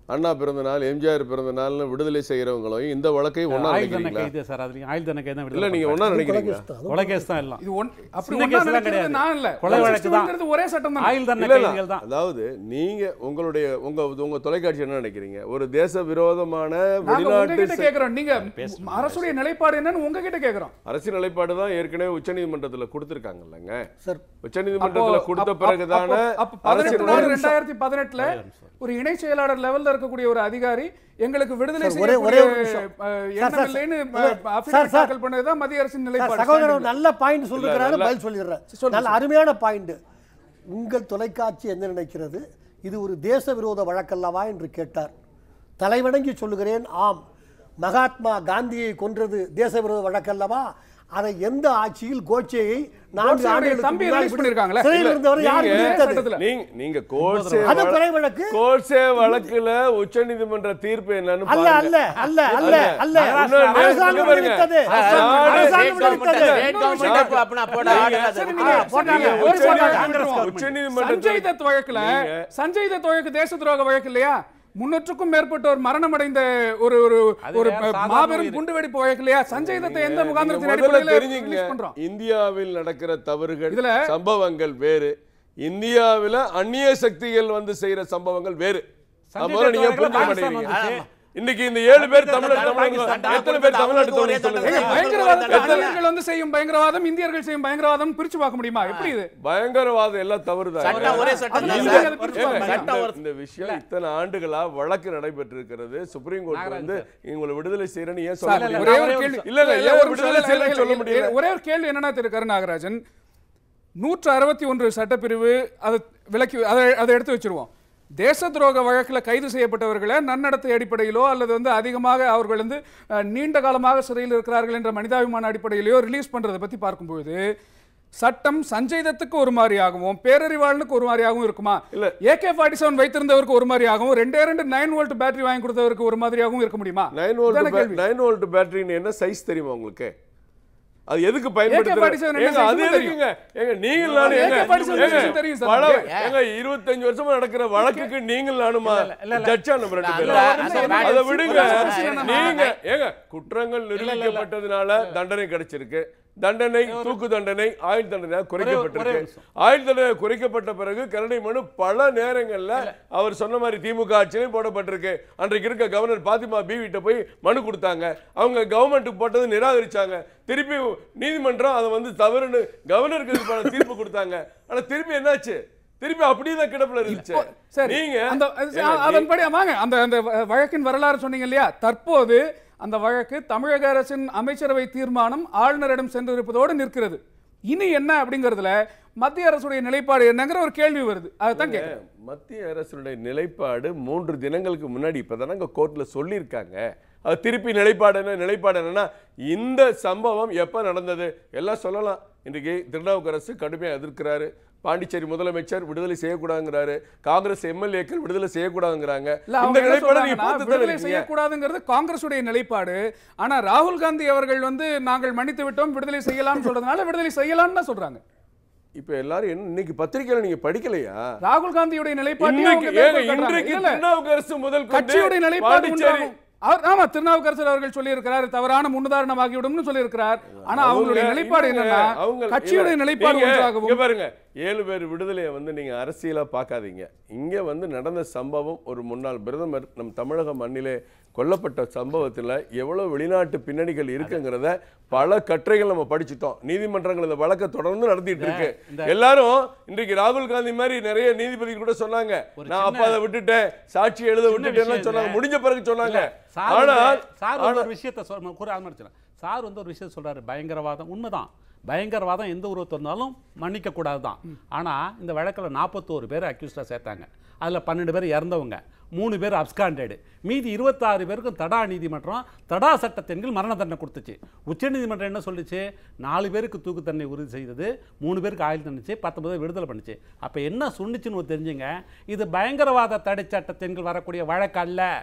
அண்ணா பிறந்த நாள் எம்ஜிஆர் பிறந்த நாள்னு விடுதலை செய்கிறவங்களையும் இந்த வழக்கையும் ஒன்றா ஆயுள் தண்டனை நினைக்கிறீங்களா கைது சார் அதுலயும் ஆயுள் தண்டனை கைது தான் இல்லை விடுதலை நீங்கள் ஒன்றா நினைக்கிறீங்களா கொலை கேஸ் தான் எல்லாம் இது ஒன் அப்படி சின்ன ஒண்ணா கேஸ்லாம் நினைக்கிறது கிடையாது. நான் இல்ல கொலை வழக்கு தான். 161 ஒரே சட்டம் தான் ஆயுள் தண்டனை இல்ல, இல்ல. கைதிகள் தான் அதாவது நீங்க உங்களுடைய உங்க உங்க தொலைக்காட்சி என்ன நினைக்கிறீங்க ஒரு தேச விரோதமான நாங்க வெளிநாட்டு உங்ககிட்ட செ- கேக்குறோம் நீங்க அரசுடைய நிலைப்பாடு என்னன்னு உங்ககிட்ட கேக்குறோம் அரசு நிலைப்பாடு தான் ஏற்கனவே உச்சநீதிமன்றத்துல கொடுத்துருக்காங்கல்லங்க சார் உச்சநீதிமன்றத்துல கொடுத்த பிறகுதான பதினெட்டு நாலு அரசியல் ரெண்டாயிரத்தி பதினெட்டுல ஒரு இணை செயலாளர் லெவல்ல இருக்கக்கூடிய ஒரு அதிகாரி எங்களுக்கு விடுதலை சார், ஒரே- ஒரே ஒரு நிமிஷம். செய்யக்கூடிய சார், எண்ணம் சார், இல்லைன்னு சார், affidavit சார், சார். தாக்கல் பண்ணதுதான் மத்திய அரசின் சார், நிலைப்பாடு சகோதரர் standing. நல்ல பாயிண்ட் சொல்லிருக்கிறாரு நல்ல- பதில் சொல்லிடுறேன் சொல்லுங்க, நல்ல அருமையான பாயிண்ட் உங்கள் தொலைக்காட்சி என்ன நினைக்கிறது இது ஒரு தேச விரோத வழக்கல்லவா என்று கேட்டார் தலைவணங்கி சொல்லுகிறேன் ஆம் மகாத்மா காந்தியை கொன்றது தேச விரோத வழக்கல்லவா அதை எந்த ஆட்சியில் கோட்சேயை நான்கு கோட்சேவுடைய ஆண்டுகளுக்கு தம்பி முன்னால் release பண்ணிருக்காங்களே. சிறையில் இருந்தவர் யார் நீங்க- விடுவித்தது? சட்டத்துல. நீங்க நீங்க கோட்சே அது வழ- கொலை வழக்கு கோட்சே வழக்குல உச்சநீதிமன்ற தீர்ப்பு என்னன்னு அல்ல பாருங்க. அல்ல அல்ல அல்ல அல்ல இன்னொரு அரசாங்கம் இங்க பாருங்க. விடுவித்தது நாடு- அரசாங்கம் விடுவித்தது ஸ்டேட் கவர்மெண்ட் அப்ப அப்படின்னா போட ஆகாது சரி, அது. நீங்க- ஆ, போட்டாங்க. நீங்க ஒரு ஒரு போட்டாங்க. போட்டாங்க. காங்கிரஸ் விட்டுருவோம். உச்சநீதிமன்றத்துல- சஞ்சய் தத் வழக்குல நீங்க- சஞ்சய் தத் வழக்கு தேச துரோக வழக்கு இல்லையா முன்னூற்றுக்கும் மேற்பட்டோர் மரணம் அடைந்த ஒரு ஒரு அது ஒரு வேற சாதாரண மாபெரும் உயிர். குண்டுவெடிப்பு வழக்கு இல்லையா சஞ்சய் தத்தை எந்த நீங்க முகாந்திரத்தின் முதல்ல அடிப்படையில் தெரிஞ்சுங்க ரிலீஸ் பண்றோம் இந்தியாவில் நடக்கிற தவறுகள் இதுல- சம்பவங்கள் வேறு இந்தியாவில அந்நிய சக்திகள் வந்து செய்யற சம்பவங்கள் வேறு சஞ்சய் முதல்ல நீங்க தத் புரிஞ்சுக்க வழக்குல மாட்டேங்கிறீங்க பாகிஸ்தான் இன்னைக்கு இந்த ஏழு பேர் தமிழர் பாகிஸ்தான் தமிழர்கள் தான் எத்தனை பேர் தமிழ்நாட்டு ஒரே தமிழ் சொல்லுங்க தண்டனை. பயங்கரவாதத்தை எத்தனை- அந்நியர்கள் வந்து செய்யும் பயங்கரவாதம் இந்தியர்கள் செய்யும் பயங்கரவாதம் பிரிச்சு பார்க்க முடியுமா எப்படி இது பயங்கரவாதம் எல்லாம் தவறுதான் சட்டம் ஒரே சட்டம் அது தான் நீங்க சார். அதை பிரிச்சு ஏங்க, பாருங்க. சட்டம் இந்த- ஒரு- இந்த விஷயம் இத்தனை ஆண்டுகளா வழக்கு நடைபெற்று இருக்கிறது சுப்ரீம் கோர்ட் நாகராஜ் வந்து இவங்களை விடுதலை செய்யறேன்னு ஏன் சார், சொல்ல ஒரே முடியல ஒரு ஒரே கேள்வி இல்ல, இல்ல, இல்ல, ஏன் ஒரு விடுதலை நிமிஷம், செய்யலைன்னு இல்ல, சொல்ல இல்ல, முடியல? ஒரே ஒரு கேள்வி என்னன்னா திரு கருணாகராஜன் நூற்று அறுபத்தி ஒன்று சட்டப்பிரிவு அதை விலக்கி அதை அதை எடுத்து வச்சிருவோம் தேச துரோக வழக்கில் கைது செய்யப்பட்டவர்களை நன்னடத்தை அடிப்படையிலோ அல்லது வந்து அதிகமாக அவர்கள் வந்து அஹ், நீண்ட காலமாக சிறையில் இருக்கிறார்கள் என்ற மனிதாபிமான அடிப்படையிலோ ரிலீஸ் பண்றதை பத்தி பார்க்கும்பொழுது சட்டம் சஞ்சய் தத்துக்கு ஒரு மாதிரியாகவும் பேரறிவாளனுக்கு ஒரு மாதிரியாகவும் இருக்குமா இல்ல. ஏகே ஃபார்ட்டி செவன் வைத்திருந்தவருக்கு ஒரு மாதிரியாகவும் ரெண்டே ரெண்டு நைன் வோல்ட் பேட்டரி வாங்கி கொடுத்தவருக்கு ஒரு மாதிரியாகவும் இருக்க முடியுமா நைன் இதான வோல்ட் கேள்வி. நைன் வோல்ட் பேட்டரின்னு என்ன சைஸ் தெரியுமா உங்களுக்கு அது எதுக்கு AK-47 பயன்படுத்துறாங்க என்ன ஏங்க அது size தெரியும். எதுக்குங்க ஏங்க நீங்கள் நானும் ஏங்க AK-47 ஏங்க, size தெரியும் சார் பல நமக்கு. ஏங்க இருபத்தஞ்சு வருஷமா நடக்கிற வழக்குக்கு நீங்கள் நானுமா இல்ல, இல்ல, இல்ல. ஜட்ஜா நம்ம ரெண்டு இல்ல, பேரும் அந்த அந்த அதை battery விடுங்க பிரச்சனை நம்ம- நீங்க ஏங்க குற்றங்கள் நிரூபிக்கப்பட்டதுனால தண்டனை கிடைச்சிருக்கு தண்டனை தூக்கு தண்டனை ஆயுள் தண்டனை குறைக்கப்பட்டிருக்கு நிமிஷம். ஆயுள் தண்டனை குறைக்கப்பட்ட பிறகு கருணை மனு பல நேரங்கள்ல அவர் சொன்ன மாதிரி திமுக ஆட்சியிலையும் போடப்பட்டிருக்கு அன்றைக்கு இருக்க கவர்னர் பாத்திமா பீவிட்ட போய் மனு கொடுத்தாங்க அவங்க கவர்மெண்ட்டுக்கு போட்டது நிராகரிச்சாங்க திருப்பி நீதிமன்றம் அதை வந்து தவறுன்னு கவர்னருக்கு இதுக்கான தீர்ப்பு கொடுத்தாங்க ஆனா திருப்பி என்னாச்சு திருப்பி அப்படியே தான் கிடப்புல இருந்துச்சு சரி நீங்க அந்த ஏங்க, அதன்படி வாங்க அந்த அந்த வ- வழக்கின் வரலாறு சொன்னீங்க இல்லையா தற்போது அந்த வழக்கு தமிழக அரசின் அமைச்சரவை தீர்மானம் ஆளுநரிடம் சென்றிருப்பதோடு நிற்கிறது இனி என்ன அப்படிங்கறதுல மத்திய அரசுடைய நிலைப்பாடு என்னங்கிற ஒரு கேள்வி வருது அதுதான் கேட்கிறேன் மத்திய அரசுடைய நிலைப்பாடு மூன்று தினங்களுக்கு முன்னாடி இப்பதானங்க கோர்ட்ல சொல்லியிருக்காங்க அது திருப்பி நிலைப்பாடு என்ன நிலைப்பாடு என்னன்னா இந்த சம்பவம் எப்ப நடந்தது எல்லாம் சொல்லலாம் இன்றைக்கு திருநாவுக்கரசு கடுமையா எதிர்க்கிறாரு பாண்டிச்சேரி முதலமைச்சர் விடுதலை செய்யக்கூடாதுங்கிறாரு காங்கிரஸ் எம்எல்ஏக்கள் விடுதலை செய்யக்கூடாதுங்கிறாங்க இல்ல அவங்க இந்த என்ன நிலைப்பாடு நீங்க சொல்றாங்கன்னா, பார்த்து தானே விடுதலை இருக்கீங்க. செய்யக்கூடாதுங்கிறது காங்கிரசுடைய நிலைப்பாடு ஆனா ராகுல் காந்தி அவர்கள் வந்து நாங்கள் மன்னித்து விட்டோம் விடுதலை செய்யலாம்னு சொல்றதுனால விடுதலை செய்யலாம்னு தான் சொல்றாங்க இப்ப எல்லாரும் என்ன இன்னைக்கு பத்திரிக்கையில நீங்க படிக்கலையா ராகுல் காந்தியுடைய நிலைப்பாட்டையும் இன்னைக்கு அவங்க ஏங்க மேற்கோள் காட்டுறாங்க. இன்றைக்கு இல்ல, இல்ல. திருநாவுக்கரசு முதல் கொண்டு கட்சியுடைய நிலைப்பாடு பாண்டிச்சேரி உண்டாகும். அவர் ஆமா திருநாவுக்கரசர் அவர்கள் சொல்லியிருக்கிறார் தவறான முன்னுதாரணமாகிவிடும்னு சொல்லியிருக்கிறார் ஆனா அவங்களுடைய அவங்க நிலைப்பாடு இல்லைங்க, என்னன்னா அவங்க கட்சியுடைய இல்ல, நிலைப்பாடு நீங்க ஒன்றாகவும் இங்க பாருங்க ஏழு பேர் விடுதலையை வந்து நீங்க அரசியலா பார்க்காதீங்க இங்க வந்து நடந்த சம்பவம் ஒரு முன்னாள் பிரதமர் நம் தமிழக மண்ணிலே கொல்லப்பட்ட சம்பவத்துல எவ்வளவு வெளிநாட்டு பின்னணிகள் இருக்குங்கிறத பல கட்டுரைகள் நம்ம படிச்சிட்டோம் நீதிமன்றங்கள் இந்த வழக்கை தொடர்ந்து நடத்திட்டு இருக்கு எல்லாரும் இன்றைக்கு ராகுல் காந்தி மாதிரி நிறைய நீதிபதி கூட சொன்னாங்க நான் அப்ப அதை விட்டுட்டேன் சாட்சி எழுத விட்டுட்டேன்னு விஷயம் சொன்னாங்க இல்ல. முடிஞ்ச பிறகு சொன்னாங்க சார் ஆனால் வந்து- சார் வந்து ஒரு விஷயத்தை சொல் கூற ஆரம்பிச்சிடலாம் சார் வந்து ஒரு விஷயம் சொல்றாரு பயங்கரவாதம் உண்மைதான் பயங்கரவாதம் எந்த உருவத்தை இருந்தாலும் மன்னிக்க கூடாது தான் ஆனா இந்த வழக்கில் நாற்பத்தோரு பேர் அக்யூஸ்டாக சேர்த்தாங்க அதுல பன்னெண்டு பேர் இறந்தவங்க மூணு பேர் அப்ஸ்காண்டடு மீதி இருபத்தாறு பேருக்கும் தடா நீதிமன்றம் தடா சட்டத்தின் கீழ் மரண தண்டனை கொடுத்துச்சு உச்சநீதிமன்றம் என்ன சொல்லுச்சு நாலு பேருக்கு தூக்கு தண்டனை உறுதி செய்தது மூணு பேருக்கு ஆயுள் தண்டிச்சு பத்தொன்பது பேர் விடுதலை பண்ணுச்சு அப்போ என்ன சொன்னுச்சுன்னு ஒரு தெரிஞ்சுங்க இது பயங்கரவாத தடை சட்டத்தின் கீழ் வரக்கூடிய வழக்கு அல்ல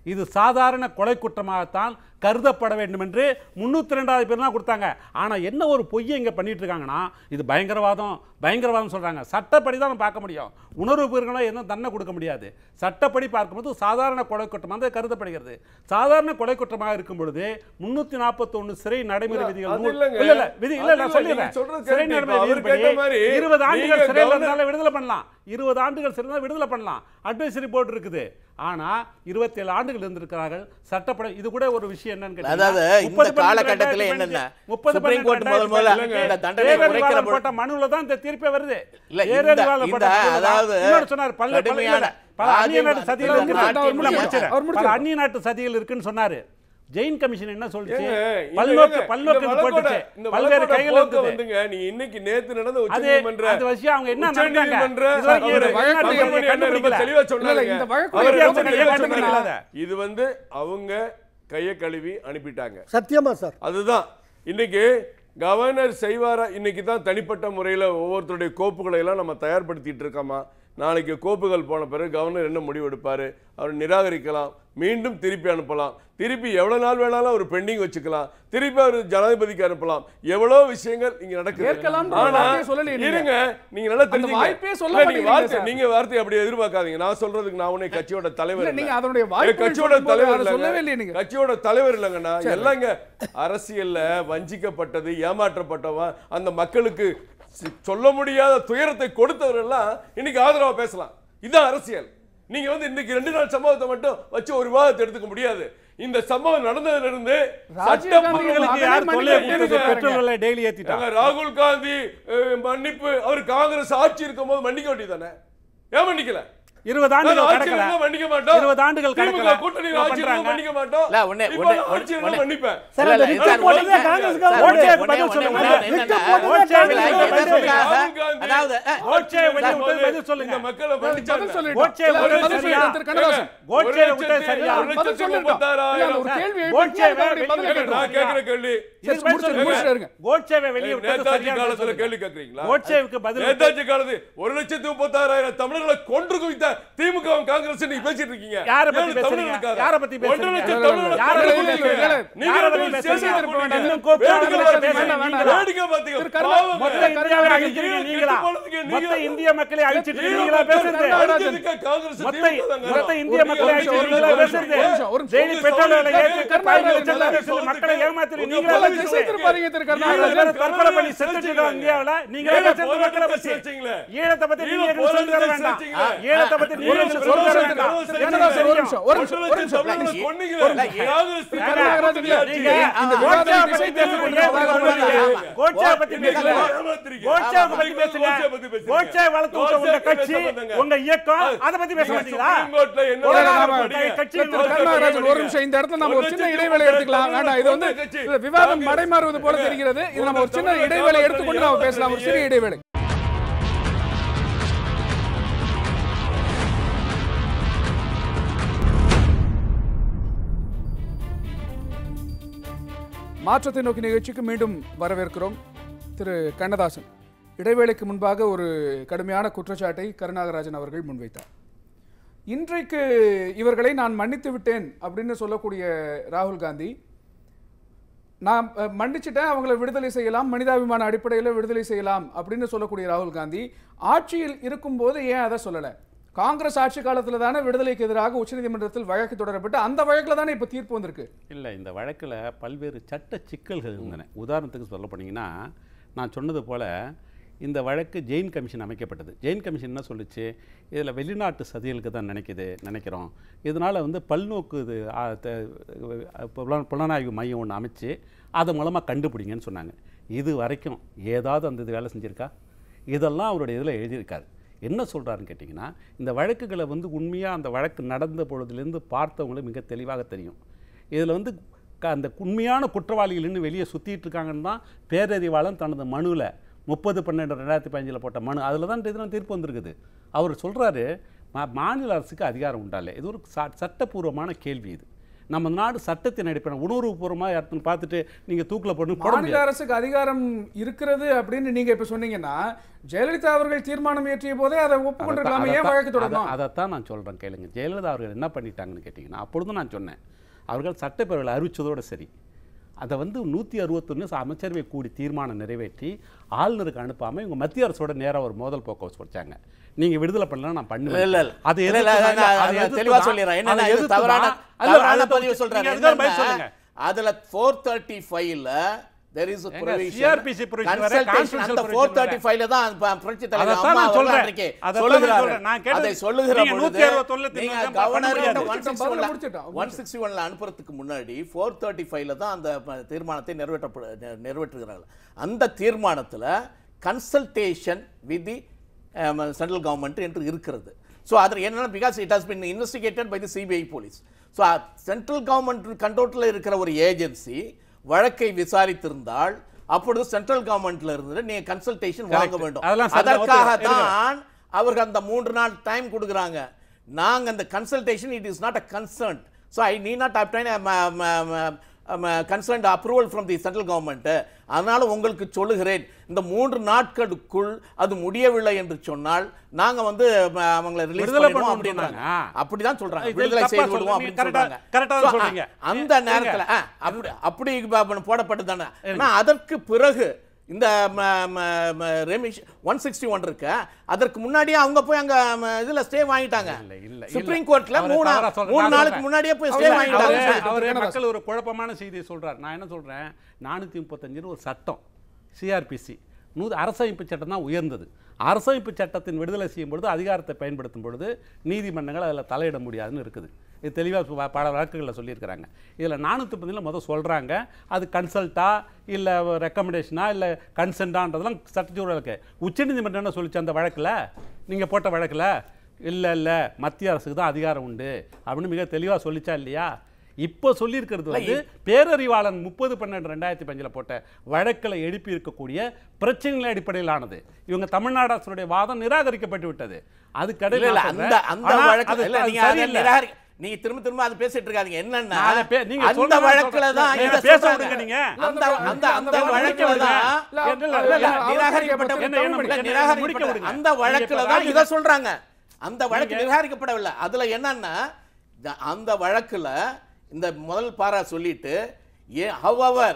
இது சாதாரண கொலை குற்றமாகத்தான் கருதப்பட வேண்டும் என்று முந்நூற்றி ரெண்டாவது பேர் தான் கொடுத்தாங்க ஆனால் என்ன ஒரு பொய்யை இங்கே பண்ணிட்டு இருக்காங்கன்னா இது பயங்கரவாதம் பயங்கரவாதம் சொல்கிறாங்க சட்டப்படி தான் நம்ம பார்க்க முடியும் உணர்வு பூர்வங்களாக எதுவும் தண்டனை கொடுக்க முடியாது சட்டப்படி பார்க்கும்போது சாதாரண கொலை குற்றமாக தான் கருதப்படுகிறது சாதாரண கொலை குற்றமாக இருக்கும் பொழுது முந்நூற்றி நாற்பத்தொன்று சிறை நடைமுறை விதிகள் அது நூல்- இல்லைங்க. இல்ல இல்ல விதி இல்ல அது நான் இல்ல, சொல்லிடுறேன் நீங்க சொல்றது சிறை correct. நடைமுறை இப்ப அவர் விதிப்படி கேட்ட மாதிரி இருபது ஆண்டுகள் நீங்க சிறையில் governor- இருந்தாலும் விடுதலை பண்ணலாம் இருபது ஆண்டுகள் சிறை இருந்தால் விடுதலை பண்ணலாம் அட்வைசரி போர்டு இருக்குது ஆனா இருபத்தேழு ஆண்டுகள் இருந்திருக்கிறார்கள் சட்டப்பட இது கூட ஒரு விஷயம் என்னன்னு கேட்டீங்கன்னா, அதாவது இந்த 30 பன்னெண்டு காலகட்டத்தில் ரெண்டாயிரத்தி என்னென்ன முப்பது சுப்ரீம் கோர்ட் பன்னெண்டு முதல் முதல்ல ரெண்டாயிரத்தி இந்த தண்டனை பேரறிவாளன் குறைக்கிற பொழுது- போட்ட மனுவில் தான் இந்த தீர்ப்பே வருது இல்ல, இந்த- பேரறிவாளன் இந்த போட்ட மனுவில் தான் அதாவது இன்னொரு சொன்னார் பல்ல பல்ல கடுமையான இல்ல, பல அந்நிய ராஜீவ் நாட்டு சதிகள் காந்தி இருக்கு. நாட்டில் இல்ல, முடிச்சிடுறேன். அவர் பல முடிச்சிடுறார். அந்நிய நாட்டு சதிகள் இருக்குன்னு சொன்னாரு ஜெயின் கமிஷன் என்ன சொல்லுச்சு ஏங்க, இந்த பல்நோக்கு ஏங்க, பல்நோக்கு இந்த இது வழக்கோட- போட்டுச்சு இந்த பல்வேறு வழக்கோட கைகள் போக்கு இருக்குது வந்துங்க, நீங்க இன்னைக்கு நேத்து நடந்த அது உச்சநீதிமன்ற அந்த விஷயம் அவங்க என்ன நடந்தாங்க உச்சநீதிமன்ற இது வரைக்கும் அவரு இந்த வழக்கு சுப்பிரமணிய நீங்க அண்ணன் ரொம்ப கண்டுபிடிக்கல. தெளிவா இல்ல, இல்ல, சொன்னாருங்க. இந்த வழக்கு அவர் நீங்க ரொம்ப தெளிவா கண்டுபிடிக்கல. சொன்னாரு. இது வந்து அவங்க கையை கழுவி அனுப்பிட்டாங்க சத்தியமா சார் அதுதான் இன்னைக்கு கவர்னர் செய்வாரா இன்னைக்கு தான் தனிப்பட்ட முறையில் ஒவ்வொருத்தருடைய கோப்புகளை எல்லாம் நம்ம தயார்படுத்திட்டு இருக்கோமா நாளைக்கு கோப்புகள் போன பிறகு கவர்னர் என்ன முடிவு எடுப்பாரு அவர் நிராகரிக்கலாம் மீண்டும் திருப்பி அனுப்பலாம் திருப்பி எவ்வளவு நாள் வேணாலும் அவர் பெண்டிங் வச்சுக்கலாம் திருப்பி அவர் ஜனாதிபதிக்கு அனுப்பலாம் எவ்வளவு விஷயங்கள் இங்க நடக்குது ஏற்கலாம்ன்ற ஆனா வார்த்தையை சொல்லலையே நீங்க. இருங்க நீங்க நல்லா தெரிஞ்சுங்க வாய்ப்பே சொல்ல இல்ல, நீங்க மாட்டேங்கிறீங்க வார்த்தை சார். நீங்க வார்த்தை அப்படி எதிர்பார்க்காதீங்க நான் சொல்றதுக்கு நான் உன்னை கட்சியோட தலைவர் இல்ல, இல்ல. நீங்க அதனுடைய ஏ, வாய்ப்புகள் கட்சியோட சொல்லும்போது தலைவர் அதை சொல்லவே இல்லையே இல்லைங்க நீங்க. கட்சியோட தலைவர் இல்லைங்கண்ணா எல்லாம் இங்க அரசியல்ல வஞ்சிக்கப்பட்டது ஏமாற்றப்பட்டவன் அந்த மக்களுக்கு சி- சொல்ல முடியாத துயரத்தை கொடுத்தவர் எல்லாம் இன்னைக்கு ஆதரவா பேசலாம் இதான் அரசியல் நீங்க வந்து இன்னைக்கு ரெண்டு நாள் சம்பவத்தை மட்டும் வச்சு ஒரு விவாதத்தை எடுத்துக்க முடியாது இந்த சம்பவம் நடந்ததுல இருந்து ராஜீவ் சட்ட காந்தி மக்களுக்கு மகனை யார் தொல்லை மன்னிக்க கொடுத்தது கேட்கிறாங்க. பெட்ரோல் விலை டெய்லி ஏத்திட்டாங்க ஏங்க, ராகுல் காந்தி அஹ், மன்னிப்பு அவர் காங்கிரஸ் ஆட்சி இருக்கும் போது மன்னிக்க வேண்டியதானே ஏன் மன்னிக்கல இருபது நாங்க ஆண்டுகள் ஆட்சியில கடக்கல இருந்தா மன்னிக்க மாட்டோம் இருபது ஆண்டுகள் திமுக கடக்கல கூட்டணி இப்ப ஆட்சியில இருந்தா பண்றாங்க. மன்னிக்க மாட்டோம் இல்ல, ஒண்ணே, இப்ப ஒண்ணே, நான் ஆட்சியில இருந்தா ஒண்ணே. மன்னிப்பேன் சார், இல்ல, அந்த இல்ல, ரிப்போர்ட் சார், போடுங்க, ஒண்ணே, காங்கிரஸ்காரங்க சார், போடுங்க. ஒண்ணே, ஓட்சே பதில் ஒண்ணே, சொல்லுங்க. ஒண்ணே, ஒண்ணே, விட்டு என்னன்னா, போடுங்க, ஓட்சே இல்ல, பதில் இல்ல, பதில் சொல்லுங்க. எதற்காக? ராகுல் காந்தி அதாவது அஹ், கோட்சே வெளியே விட்டு பதில் சொல்லுங்க. இந்த மக்களை பதில் மன்னிச்சாங்க. சொல்லிட்டோம். கோட்சே இல்ல, பதில் பதில் சரியா? சொல்லிட்டோம், திரு கண்ணதாசன். கோட்சே ஒரு விட்டு லட்சத்தி- சரியா? ஒரு பதில் லட்சத்தி சொல்லிட்டோம். முப்பத்தாறாயிரம். இல்ல, ஒரு கேள்வி கோட்சே எழுப்பி அதனுடைய பதிலை வெளியே கேட்கணும். நான் கேட்கிற கேள்வி சரி, இது பதில் முடிச்சிருங்க, சொல்லுங்க. முடிச்சிருங்க. கோட்சேவை வெளியே விட்டது நேதாஜி சரியான பதில் காலத்துல சொல்லுங்க. கேள்வி கேட்கறீங்களா கோட்சேவுக்கு பதில் விட்டு- நேதாஜி காலத்து ஒரு லட்சத்தி முப்பத்தாறாயிரம் தமிழர்களை கொன்று குவித்த திமுக வும் காங்கிரஸ் நீங்க பேசிட்டு இருக்கீங்க யாரை பத்தி ஏழு பேசுறீங்க? தமிழர்களுக்காக. யாரை பத்தி பேசுறீங்க? ஒன்றரை லட்சம் இல்ல, இல்ல, தமிழர்களை யாரை கொன்று பத்தி குவித்தீங்க. பேசுறீங்க? நீங்க யாரை வந்து பத்தி சேர்ந்து பேசுறீங்க? இருக்க வேண்டாம். இன்னும் கோப்பு வேடிக்கை யாரை பார்த்தீங்க. பேசுறீங்க? நீங்களா? வேடிக்கை பார்த்தீங்க. திரு கருணா- பாவங்க. மொத்த இந்தியாவை நீங்க அழிக்கிறீங்க கீழே நீங்களா கெட்டு போனதுக்கு மொத்த நீங்களா? இந்திய மக்களை அழிச்சிட்டு ஈழ நீங்களா மக்கள் பேசுறது அழிச்சதுக்கு காங்கிரஸ் மொத்த திமுக தாங்க. மொத்த இந்திய ஒரு மக்களை நிமிஷம், அழிச்சிட்டு ஒரு நீங்களா நிமிஷம், பேசுறது ஒரு நிமிஷம், ஒரு நிமிஷம். டெய்லி உங்க பெட்ரோல் விலை சவுண்டுக்கு ஏற்றி கேட்க பதினஞ்சு மாட்டேங்குது. லட்சம் உங்க பேசுறது மக்களை சவுண்டுக்கு ஏமாத்துறீங்க உங்க நீங்களா பதவி பேசுறது சேர்த்திருப்பாருங்க திரு ஈழ கருணாநிதி. பேரை தற்கொலை பண்ணி செத்துட்டு இருக்காங்க இந்தியாவுல நீங்களா ஈழ பேசுறது மக்களை போராட்டத்தை பத்தி சேர்த்தீங்களே. ஈழத்தை பத்தி ஈழ நீங்க எதுவும் சொல்லி தர போராட்டத்தை வேண்டாம் சேர்த்தீங்களே. ஈழத்தை பத்தி நீங்க ஈழ எதுவும் சொல்லி தர போராட்டத்தை வேண்டாம் சேர்த்தீங்களே. கண்ணதாசன், ஒரு நிமிஷம், ஒரு நிமிஷம், ஒரு நிமிஷம். தமிழர்களை இல்ல, கொன்னீங்களே. இல்ல, காங்கிரஸ் திரு திமுக கருணாநிதி, கூட்டணி நீங்க ஆட்சி. இந்த கோட்சே விவாதத்தை பத்தி திசை பேசுறீங்க, திருப்பி ஏன் விடாதீங்க. கோட்சே பத்தி இன்னைக்கு பேசுங்க ஏமாத்துறீங்க. கோட்சே ஆமா. பத்தி பேசுங்க கோட்சே பத்தி பேசுங்க. கோட்சே வளர்த்து விட்ட உங்க கோட்சே கட்சி பேசுங்க. உங்க இயக்கம் அதை பத்தி பேச நீங்க மாட்டீங்களா சுப்ரீம் கோர்ட்ல என்ன ஒரு வேணாலும் நாள் படிங்க. கட்சி திரு கருணாராஜன் ஒரு நிமிஷம் இந்த இடத்துல நம்ம ஒரு சின்ன இடைவேளை எடுத்துக்கலாம் வேண்டாம் இது வந்து இல்ல, விவாதம் மடைமாறுவது போல தெரிகிறது இது நம்ம ஒரு சின்ன இடைவேளை எடுத்துக்கொண்டு நம்ம பேசலாம் ஒரு சிறிய இடைவேளை மாற்றத்தை நோக்கி நிகழ்ச்சிக்கு மீண்டும் வரவேற்கிறோம் திரு கண்ணதாசன் இடைவேளைக்கு முன்பாக ஒரு கடுமையான குற்றச்சாட்டை கருணாகராஜன் அவர்கள் முன்வைத்தார் இன்றைக்கு இவர்களை நான் மன்னித்து விட்டேன் அப்படின்னு சொல்லக்கூடிய ராகுல் காந்தி நான் அஹ், மன்னிச்சிட்டேன் அவங்களை விடுதலை செய்யலாம் மனிதாபிமான அடிப்படையில் விடுதலை செய்யலாம் அப்படின்னு சொல்லக்கூடிய ராகுல் காந்தி ஆட்சியில் இருக்கும்போது ஏன் அதை சொல்லலை காங்கிரஸ் ஆட்சி காலத்தில் தானே விடுதலைக்கு எதிராக உச்சநீதிமன்றத்தில் வழக்கு தொடரப்பட்டு அந்த வழக்கில் தானே இப்போ தீர்ப்பு வந்திருக்கு இல்லை இந்த வழக்கில் பல்வேறு சட்ட சிக்கல்கள் இருந்தன உதாரணத்துக்கு சொல்ல போனீங்கன்னா நான் சொன்னது போல் இந்த வழக்கு ஜெயின் கமிஷன் அமைக்கப்பட்டது ஜெயின் கமிஷன் என்ன சொல்லுச்சு இதில் வெளிநாட்டு சதிகளுக்கு தான் நினைக்குது நினைக்கிறோம் இதனால் வந்து பல்நோக்கு இது ஆ, த- புலன்- புலனாய்வு மையம் ஒன்று அமைச்சு அது மூலமாக கண்டுபிடிங்கன்னு சொன்னாங்க இது வரைக்கும் ஏதாவது அந்த இது வேலை செஞ்சுருக்கா இதெல்லாம் அவருடைய இதில் எழுதியிருக்காரு என்ன சொல்கிறாருன்னு கேட்டிங்கன்னா இந்த வழக்குகளை வந்து உண்மையாக அந்த வழக்கு நடந்த பொழுதுலேருந்து பார்த்தவங்களுக்கு மிக தெளிவாக தெரியும் இதில் வந்து க- அந்த உண்மையான குற்றவாளிகள் இன்னும் வெளியே சுற்றிட்டு இருக்காங்கன்னு தான் பேரறிவாளன் தனது மனுவில் முப்பது பன்னெண்டு ரெண்டாயிரத்தி பதினஞ்சில் போட்ட மனு அதில் தான் இதெல்லாம் தீர்ப்பு வந்திருக்குது அவர் சொல்கிறாரு மா மாநில அரசுக்கு அதிகாரம் உண்டாலே இது ஒரு ச சட்டப்பூர்வமான கேள்வி இது நம்ம நாடு சட்டத்தின் அடிப்படை உணர்வுபூர்வமாக யாருன்னு பார்த்துட்டு நீங்கள் தூக்கில் போட்டு போட மாநில முடியாது அரசுக்கு அதிகாரம் இருக்கிறது அப்படின்னு நீங்க இப்ப சொன்னீங்கன்னா ஜெயலலிதா அவர்கள் தீர்மானம் இயற்றிய போதே அதை ஒப்புக்கொண்டிருக்கலாமே ஏன் அதைத்தான் வழக்கு தொடரணும் அதை- அதைத்தான் நான் சொல்கிறேன் கேளுங்க ஜெயலலிதா அவர்கள் என்ன பண்ணிட்டாங்கன்னு கேட்டிங்கன்னா அப்பொழுதும் நான் சொன்னேன் அவர்கள் சட்டப்பேரவையில் அறிவிச்சதோடு சரி அதை வந்து நூற்றி அறுபத்தொன்று அமைச்சரவை கூடி தீர்மானம் நிறைவேற்றி ஆளுநருக்கு அனுப்பாமல் இவங்க மத்திய அரசோட நேராக ஒரு மோதல் போக்க வச்சாங்க நீங்கள் விடுதலை பண்ணலாம் நான் பண்ணுவேன் இல்ல, இல்ல. அதை இல்ல, இல்ல, எதிர்த்து நான் அதை நான் எதிர்த்து தெளிவா தான்- சொல்லிடுறேன். என்னன்னா, அதை இது எதிர்த்து தவறான தான்- அல்ல, தவறான அதை பதிவு சொல்றாரு. நீங்க அதுதான் பதில் என்னன்னா, சொல்லுங்க. அதுல 435 ல there is a ஏங்க, provision. CRPC provision வர, Consultation, constitutional அந்த provision வர. 435 435 ல தான் ப- புரட்சித் தலைவர் அதைத்தான் அம்மா நான் அவர்கள் சொல்றேன். அன்றைக்கு அதைத்தான் நான் சொல்லுகிறார்கள். சொல்றேன். நான் கேட்டது- அதை சொல்லுகிற நீங்க பொழுது 161 நீங்க தான் கவர்னர் பண்ண முடியாது. 161 ல- முடிச்சிட்டோம். 161 ல அனுப்புறதுக்கு முன்னாடி 435 ல தான் அந்த ப- தீர்மானத்தை நிறைவேற்ற நிறைவேற்றுகிறார்கள் அந்த தீர்மானத்துல consultation with the central government என்று இருக்கிறது ஸோ அதில் என்னன்னா because it has been investigated by the CBI police so central government கண்ட்ரோலில் இருக்கிற ஒரு ஏஜென்சி வழக்கை விசாரித்திருந்தால் அப்பொழுது சென்ட்ரல் கவர்மெண்ட்ல இருந்து நீங்க கன்சல்டேஷன் வாங்க Correct. வேண்டும் அதெல்லாம் சரி, அதற்காக ஒத்துக்கிறேன். தான் அவர்கள் அந்த மூன்று நாள் டைம் கொடுக்குறாங்க நாங்க அந்த consultation it is not a concern so I need not obtain concerned approval from the central government அதனால உங்களுக்கு சொல்லுகிறேன் இந்த மூன்று நாட்களுக்குள் அது முடியவில்லை என்று சொன்னால் நாங்க வந்து ம, அவங்களை ரிலீஸ் விடுதலை பண்ணுவோம் பண்ணுவோம் அப்படின்றாங்க சொல்றாங்க. அப்படிதான் சொல்றாங்க இது விடுதலை தப்பா செய்து சொல்றீங்க. விடுவோம் நீங்க அப்படின்னு correct ஆ- சொல்றாங்க correct ஆ So, தான் சொல்றீங்க. அந்த ஏங்க, நேரத்துல ஆ, அப்படி அப்படி ப- போடப்பட்டது தானே ஆனா அதற்கு பிறகு இந்த ரெமிஷ் ஒன் சிக்ஸ்டி ஒன் இருக்கு அதற்கு முன்னாடியே அவங்க போய் அங்க ம, இதுல ஸ்டே வாங்கிட்டாங்க இல்ல, இல்ல, இல்ல. சுப்ரீம் கோர்ட்ல அவரை மூணு தவறா சொல்ற- மூணு நான் நாளுக்கு சொல்றேன். முன்னாடியே போய் ஸ்டே அவரு- வாங்கிட்டாங்க அவரு- அவரு கணவன் மக்கள் ஒரு குழப்பமான செய்தியை சொல்றார் நான் என்ன சொல்றேன் நானூற்றி முப்பத்தஞ்சுன்னு ஒரு சட்டம் சிஆர்பிசி நூ அரசமைப்பு சட்டம் தான் உயர்ந்தது அரசமைப்பு சட்டத்தின் விடுதலை செய்யும் பொழுது அதிகாரத்தை பயன்படுத்தும் பொழுது நீதிமன்றங்கள் அதில் தலையிட முடியாதுன்னு இருக்குது இது தெளிவாக பல வழக்குகளில் சொல்லியிருக்கிறாங்க இதில் நானூற்றி பதினில் முதல் சொல்கிறாங்க அது கன்சல்ட்டா இல்லை ரெக்கமெண்டேஷனா இல்லை கன்சென்டான்றதெல்லாம் சட்டச்சூழல் இருக்கு உச்சநீதிமன்றம் என்ன சொல்லிச்சு அந்த வழக்கில் நீங்கள் போட்ட வழக்கில் இல்லை இல்லை மத்திய அரசுக்கு தான் அதிகாரம் உண்டு அப்படின்னு மிக தெளிவாக சொல்லிச்சா இல்லையா இப்போ சொல்லியிருக்கிறது வந்து பேரறிவாளன் முப்பது பன்னெண்டு ரெண்டாயிரத்தி பஞ்சில் போட்ட வழக்கில் எழுப்பி இருக்கக்கூடிய பிரச்சனைகள் அடிப்படையிலானது இவங்க தமிழ்நாடு அரசுடைய வாதம் நிராகரிக்கப்பட்டு விட்டது அது இல்ல கடையில் இல்ல அந்த அந்த வழக்கு இல்ல நீங்க அதை நிராகரி நீங்க திரும்ப திரும்ப அதை பேசிட்டு இருக்காதீங்க என்னன்னா நான் அதை பே- நீங்க அந்த சொல்றத வழக்குல சொல்றேன். தான் நீங்க இதை பேச சொல்றாங்க. விடுங்க நீங்க. அந்த அந்த அந்த அந்த வழக்குல வழக்குல தான் இல்ல, இல்ல, இல்ல, இல்ல, இல்ல, நிராகரிக்கப்பட்ட அவருக்கு என்ன, என்ன, இல்ல, என்ன, நிராகரிக்கப்பட்ட முடிக்க அந்த விடுங்க. வழக்குல நீங்க தான் இப்ப இதை சொல்றாங்க அந்த வழக்கு நீங்க- நிராகரிக்கப்படவில்லை அதுல என்னன்னா இந்த- அந்த வழக்குல இந்த முதல் பாரா சொல்லிட்டு however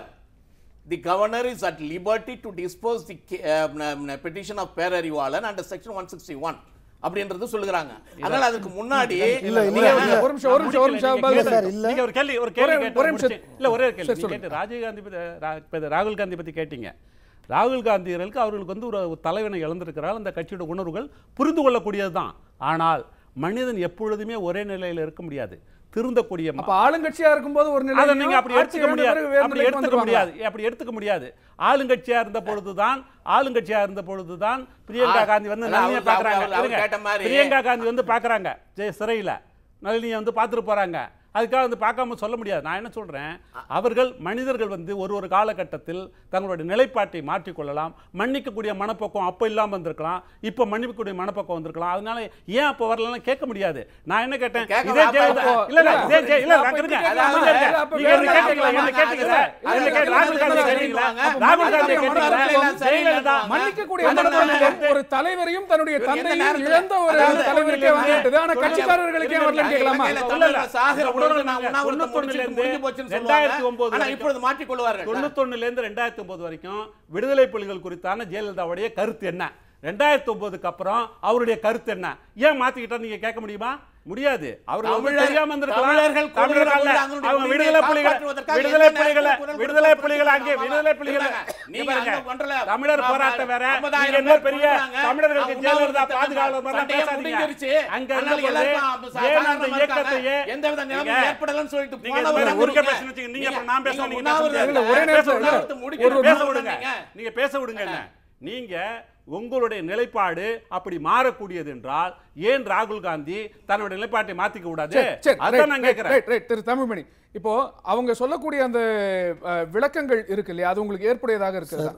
the governor is at liberty to dispose the petition of Perarivalan under section one sixty one அப்படின்றது சொல்லுகிறாங்க அதனால அதுக்கு முன்னாடி இல்ல, இல்ல, நீங்க- இல்ல. ஒரு நிமிஷம் ஒரு நிமிஷம் ஒரு நிமிஷம் நீங்க பதில் கேட்ட- சார், இல்ல. நீங்க ஒரு கேள்வி ஒரு கேள்வி ஒரே- கேட்டு ஒரே நிமிஷம். முடிச்சு- இல்ல ஒரே ஒரு கேள்வி சரி, நீங்க சொல்லுங்க. கேட்டு ராஜீவ் காந்தி பத்தி ரா- இப்ப இது ராகுல் காந்தி பத்தி கேட்டீங்க ராகுல் காந்தியர்களுக்கு அவர்களுக்கு வந்து ஒரு ஒரு தலைவனை இழந்திருக்கிறார் அந்த கட்சியோட உணர்வுகள் புரிந்து கொள்ளக்கூடியது தான் ஆனால் மனிதன் எப்பொழுதுமே ஒரே நிலையில் இருக்க முடியாது திருந்தக்கூடிய ம- அப்ப ஆளுங்கட்சியா இருக்கும்போது ஒரு நிலை அதை நீங்க அப்படி எடுத்துக்க முடியாது அப்படி எடுத்துக்க முடியாது அப்படி எடுத்துக்க முடியாது ஆளுங்கட்சியா இருந்த பொழுதுதான் ஆளுங்கட்சியா இருந்த பொழுதுதான் பிரியங்கா ஆ, காந்தி வந்து அதான் நளினியை அவர் பாக்குறாங்க அவர் அவர் இருங்க. கேட்ட மாதிரி. பிரியங்கா காந்தி வந்து பாக்குறாங்க ஜெய சிறையில நளினியை வந்து பார்த்துட்டு போறாங்க அதுக்காக வந்து பார்க்காம சொல்ல முடியாது நான் என்ன சொல்றேன் அவர்கள் மனிதர்கள் வந்து ஒரு ஒரு காலகட்டத்தில் தங்களுடைய நிலைப்பாட்டை மாற்றிக்கொள்ளலாம் மன்னிக்கக்கூடிய மனப்போக்கம் அப்போ இல்லாம இருந்திருக்கலாம் இப்போ மன்னிக்கக்கூடிய மனப்போக்கம் வந்திருக்கலாம் அதனால ஏன் அப்போ வரலாம் கேட்க முடியாது நான் என்ன கேட்டேன் கேட்க இதே அப்ப- ஜெயலலிதா அப்போ- இல்ல இல்ல இதே ஜெய- இல்ல அப்ப அங்க இருங்க. இப்படி கேட்கலாம். அங்க இருங்க. இல்ல, அப்ப நீங்க வேற என்ன கேட்டீங்களா? என்ன கேட்கலாம். கேட்டீங்களா? இல்ல, என்ன இல்ல, கேட்டீங்க? ராகுல் காந்தி இல்ல, கேட்டீங்களா? இல்ல, ராகுல் காந்தி இல்ல, கேட்டீங்களா? இல்ல, ஜெயலலிதா மன்னிக்கக்கூடிய அந்த மனப்பான்மை நேரத்துல- ஒரு தலைவரையும் தன்னுடைய எந்த தந்தையும் நேரத்துல- இழந்த ஒரு அதாவது தலைவருக்கே தொண்ணூத்தி வந்துட்டது ஆனா தொண்ணூத்தி கட்சிக்காரர்களுக்கே வரலன்னு கேட்கலாமா இல்ல, இல்ல, தமிழர்கள் சாகிற இந்த பொழுது உணர்வு நான் நாங்க உண்ணாவிரதம் தொண்ணூத்தொன்னுல முடிச்சு- முடிஞ்சு போச்சுன்னு இருந்து சொல்லுவாங்க. 2009 ஆனா வரைக்கும். இப்பொழுது மாற்றிக்கொள்வார்கள் தொண்ணூத்தொன்னுல இருந்து ரெண்டாயிரத்தி ஒன்பது வரைக்கும் விடுதலை புலிகள் குறித்தான ஜெயலலிதாவுடைய கருத்து என்ன ரெண்டாயிரத்தி ஒன்பதுக்கு அப்புறம் அவருடைய கருத்து என்ன ஏன் மாத்திக்கிட்டா நீங்க கேட்க முடியுமா முடியாது அவர்கள் வந்து தமிழர்- தெரியாம இருந்திருக்கலாம் தமிழர்கள் தமிழர்கள் அல்ல. கொள்கிற பொழுது அவங்க அவங்களுடைய விடுதலை உரிமையை புலிகள் காப்பாற்றுவதற்காக விடுதலை எந்த புலிகளை நேரத்தில் குரல் விடுதலை கொடுத்து புலிகள் அங்கே ஆமா. விடுதலை புலிகள் இல்லைங்க. நீங்க இங்க பாருங்க. அங்க ஒன்றரை- தமிழர் ஆமா, போராட்டம் வேற ஐம்பதாயிரம் நீங்க என்ன பேர் பெரிய கொல்றாங்க. தமிழர்களுக்கு அவங்க ஜெயலலிதா உண்ணாவிரதத்தை பாதுகாவலர் மாதிரிலாம் சண்டையை பேசாதீங்க முடிஞ்சிருச்சு. அங்க அதனால இருந்த பொழுது எல்லாருக்கும் அப்ப சா- ஏன் அந்த சாதாரணமா இயக்கத்தையே இருக்காங்க. எந்தவித நிலைமையும் நீங்க- ஏற்படலன்னு சொல்லிட்டு நீங்க போனவங்க இந்த மாதிரி வந்து ஒருக்க நீங்க- பேச வச்சுக்க, நீங்க அப்புறம் நான் பேச நீங்க நீங்க பேச உண்ணாவிரதம் முடியாது. ஒரே நேரத்துல பேச இல்ல. விடுங்க. முடிக்கணும். நீங்க பேச ஒரு விடுங்க நீங்க. நீங்க பேச விடுங்க என்ன நீங்க உங்களுடைய நிலைப்பாடு அப்படி மாறக்கூடியது என்றால் ஏன் ராகுல் காந்தி தன்னுடைய நிலைப்பாட்டை மாத்திக்க கூடாது சரி, சரி, அதான் right, நான் right, கேட்கிறேன் right, right. திரு தமிழ்மணி இப்போ அவங்க சொல்லக்கூடிய அந்த அஹ், விளக்கங்கள் இருக்கு இல்லையா அது உங்களுக்கு ஏற்புடையதாக இருக்கிறதா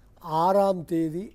ஆறாம் தேதி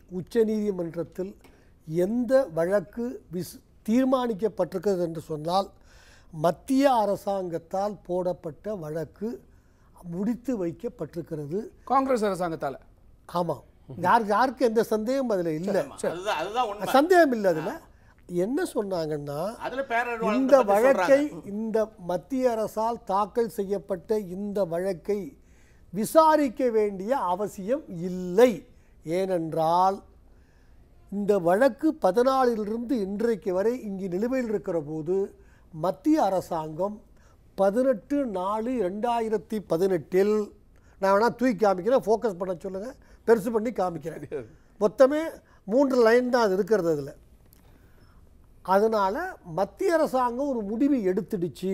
உச்சநீதிமன்றத்தில் எந்த வழக்கு விஸ் தீர்மானிக்கப்பட்டிருக்கிறது என்று சொன்னால் மத்திய அரசாங்கத்தால் போடப்பட்ட வழக்கு முடித்து வைக்கப்பட்டிருக்கிறது காங்கிரஸ் அரசாங்கத்தால ஆமாம் யார் யாருக்கு எந்த சந்தேகம் அதில் இல்லை அதுதான் அதுதான் உண்மை சந்தேகம் இல்லை அதில் என்ன சொன்னாங்கன்னா அதுல பேரர் இந்த வழக்கை இந்த மத்திய அரசால் தாக்கல் செய்யப்பட்ட இந்த வழக்கை விசாரிக்க வேண்டிய அவசியம் இல்லை ஏனென்றால் இந்த வழக்கு பதினாலிலிருந்து இன்றைக்கு வரை இங்கு நிலுவையில் இருக்கிற போது மத்திய அரசாங்கம் பதினெட்டு நாலு ரெண்டாயிரத்தி பதினெட்டில் நான் வேணால் தூக்கி காமிக்கிறேன் ஃபோக்கஸ் பண்ண சொல்லுங்கள் பெருசு பண்ணி காமிக்கிறேன் மொத்தமே மூன்று லைன் தான் அது இருக்கிறது அதில் அதனால் மத்திய அரசாங்கம் ஒரு முடிவு எடுத்துடுச்சு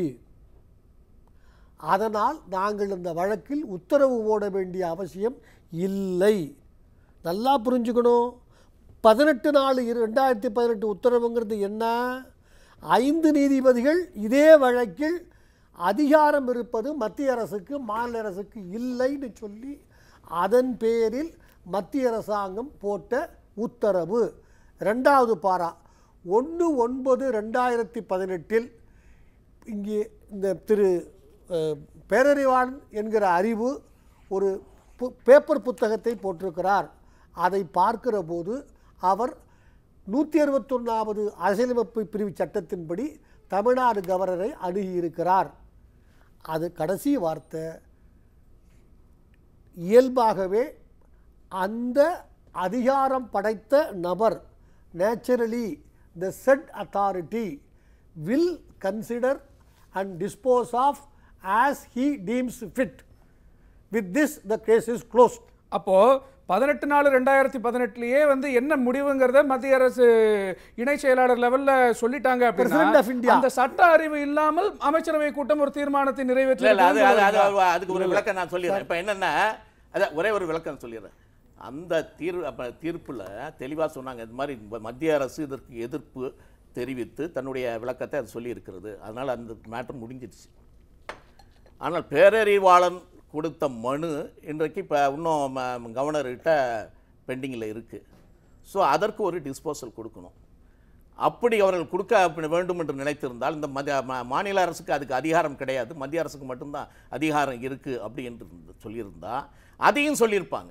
அதனால் நாங்கள் இந்த வழக்கில் உத்தரவு போட வேண்டிய அவசியம் இல்லை நல்லா புரிஞ்சுக்கணும் பதினெட்டு நாலு இரு ரெண்டாயிரத்தி பதினெட்டு உத்தரவுங்கிறது என்ன ஐந்து நீதிபதிகள் இதே வழக்கில் அதிகாரம் இருப்பது மத்திய அரசுக்கு மாநில அரசுக்கு இல்லைன்னு சொல்லி அதன் பேரில் மத்திய அரசாங்கம் போட்ட உத்தரவு ரெண்டாவது பாரா ஒன்று ஒன்பது ரெண்டாயிரத்தி பதினெட்டில் இங்கே இந்த திரு அஹ், பேரறிவாளன் என்கிற அறிவு ஒரு பு பேப்பர் புத்தகத்தை போட்டிருக்கிறார் அதை பார்க்கிற போது அவர் நூற்றி அறுபத்தொன்னாவது அரசியலமைப்பு பிரிவு சட்டத்தின்படி தமிழ்நாடு கவர்னரை அணுகியிருக்கிறார் அது கடைசி வார்த்தை இயல்பாகவே அந்த அதிகாரம் படைத்த நபர் naturally the set authority will consider and dispose of as he deems fit with this the case is closed அப்போ பதினெட்டு நாலு ரெண்டாயிரத்தி பதினெட்டுலயே வந்து என்ன முடிவுங்கிறத மத்திய அரசு இணை செயலாளர் லெவல்ல சொல்லிட்டாங்க President of அப்படின்னா India. அந்த சட்ட அறிவு இல்லாமல் அமைச்சரவை கூட்டம் ஒரு தீர்மானத்தை இல்ல இல்ல அது அது அது நிறைவேற்றி அதுக்கு ஒரு விளக்கம் நான் சொல்லிடுறேன் இப்போ என்னன்னா அதான் ஒரே ஒரு விளக்கம் சொல்லிடுறேன் அந்த தீர் அப்ப தீர்ப்புல தெளிவா சொன்னாங்க இது மாதிரி ம- மத்திய அரசு இதற்கு எதிர்ப்பு தெரிவித்து தன்னுடைய விளக்கத்தை அது சொல்லியிருக்கிறது அதனால அந்த மேட்டர் முடிஞ்சிடுச்சு ஆனால் பேரறிவாளன் கொடுத்த மனு இன்றைக்கு இப்போ இன்னும் ம- கவர்னர்கிட்ட பெண்டிங்கில் இருக்குது ஸோ அதற்கு ஒரு டிஸ்போசல் கொடுக்கணும் அப்படி அவர்கள் கொடுக்க அப்படி வேண்டும் என்று நினைத்திருந்தால் இந்த மத்திய மா- மாநில அரசுக்கு அதுக்கு அதிகாரம் கிடையாது மத்திய அரசுக்கு மட்டும்தான் அதிகாரம் இருக்குது அப்படி என்று இருந்து- சொல்லியிருந்தா அதையும் சொல்லியிருப்பாங்க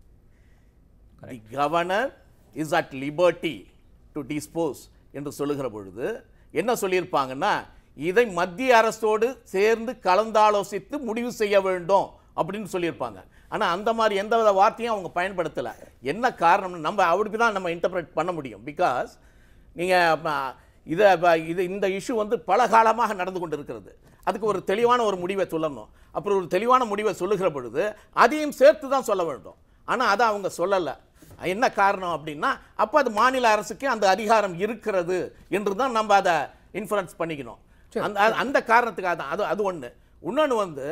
the governor is at liberty to dispose என்று சொல்லுகிற பொழுது என்ன சொல்லியிருப்பாங்கன்னா இதை மத்திய அரசோடு சேர்ந்து கலந்தாலோசித்து முடிவு செய்ய வேண்டும் அப்படின்னு சொல்லியிருப்பாங்க ஆனால் அந்த மாதிரி எந்த வித வார்த்தையும் அவங்க பயன்படுத்தலை என்ன காரணம் நம்ம அவருக்கு தான் நம்ம இன்டர்பிரேட் பண்ண முடியும் பிகாஸ் நீங்கள் இதை ப- இது இந்த இஷ்யூ வந்து பல காலமாக நடந்து கொண்டு இருக்கிறது அதுக்கு ஒரு தெளிவான ஒரு முடிவை சொல்லணும் அப்புறம் ஒரு தெளிவான முடிவை சொல்லுகிற பொழுது அதையும் சேர்த்து தான் சொல்ல வேண்டும் ஆனால் அதை அவங்க சொல்லலை என்ன காரணம் அப்படின்னா அப்போ அது மாநில அரசுக்கு அந்த அதிகாரம் இருக்கிறது என்று தான் நம்ம அதை இன்ஃபரன்ஸ் பண்ணிக்கணும் அந்த அந்த- அந்த காரணத்துக்காக தான் அது அது ஒன்று இன்னொன்று வந்து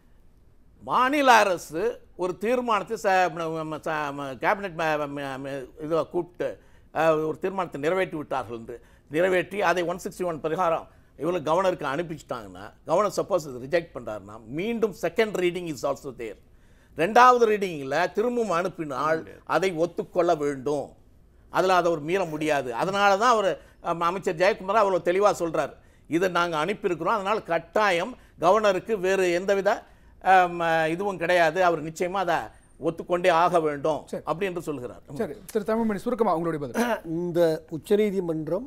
மாநில அரசு ஒரு தீர்மானத்தை ச- ம- ம- ச- ம- கேபினெட் ம- ம- ம- இதை கூப்பிட்டு அஹ், ஒரு தீர்மானத்தை நிறைவேற்றி விட்டார்கள் என்று நிறைவேற்றி அதை ஒன் சிக்ஸ்டி ஒன் பிரகாரம் இவ்வளோ கவர்னருக்கு அனுப்பிச்சிட்டாங்கன்னா கவர்னர் சப்போஸ் இது ரிஜெக்ட் பண்ணுறாருன்னா மீண்டும் second reading is also there ரெண்டாவது ரீடிங்கில் திரும்பவும் அனுப்பினால் அதை ஒத்துக்கொள்ள வேண்டும் அதில் அதை அவர் மீற முடியாது அதனால தான் அவர் அம், அமைச்சர் ஜெயக்குமார் அவ்வளோ தெளிவாக சொல்றார் இதை நாங்கள் அனுப்பியிருக்கிறோம் அதனால் கட்டாயம் கவர்னருக்கு வேறு எந்தவித அம், இதுவும் கிடையாது அவர் நிச்சயமாக அதை ஒத்துக்கொண்டே ஆக வேண்டும் அப்படி என்று சொல்கிறார் சரி திரு தமிழ்மணி சுருக்கமா உங்களுடைய பதில் இந்த உச்சநீதிமன்றம்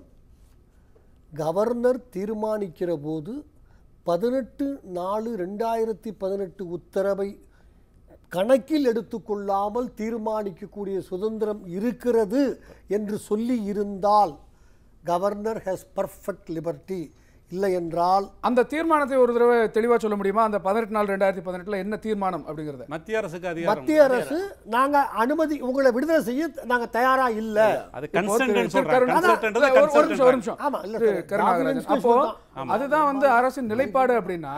கவர்னர் தீர்மானிக்கிற போது பதினெட்டு நாலு ரெண்டாயிரத்தி பதினெட்டு உத்தரவை கணக்கில் எடுத்துக்கொள்ளாமல் தீர்மானிக்கக்கூடிய சுதந்திரம் இருக்கிறது என்று சொல்லி இருந்தால் கவர்னர் ஹேஸ் பர்ஃபெக்ட் லிபர்ட்டி இல்லை என்றால் அந்த தீர்மானத்தை ஒரு தடவை தெளிவா சொல்ல முடியுமா அந்த பதினெட்டு நாள் ரெண்டாயிரத்தி பதினெட்டுல என்ன தீர்மானம் அப்படிங்கறத மத்திய அரசுக்கு அதிகாரம் மத்திய அரசு நாங்க அனுமதி உங்களை விடுதலை செய்ய நாங்க தயாரா இல்லை அது கன்சென்ட் திரு சொல்றாங்க கருணா- கன்சல்டன்ட் இல்ல, ஒரு- ஒரு நிமிஷம் ஒரு நிமிஷம் ஆமா, இல்ல திரு சார், கருணாகரன் documents அப்போ தான். அதுதான் வந்து அரசின் நிலைப்பாடு அப்படின்னா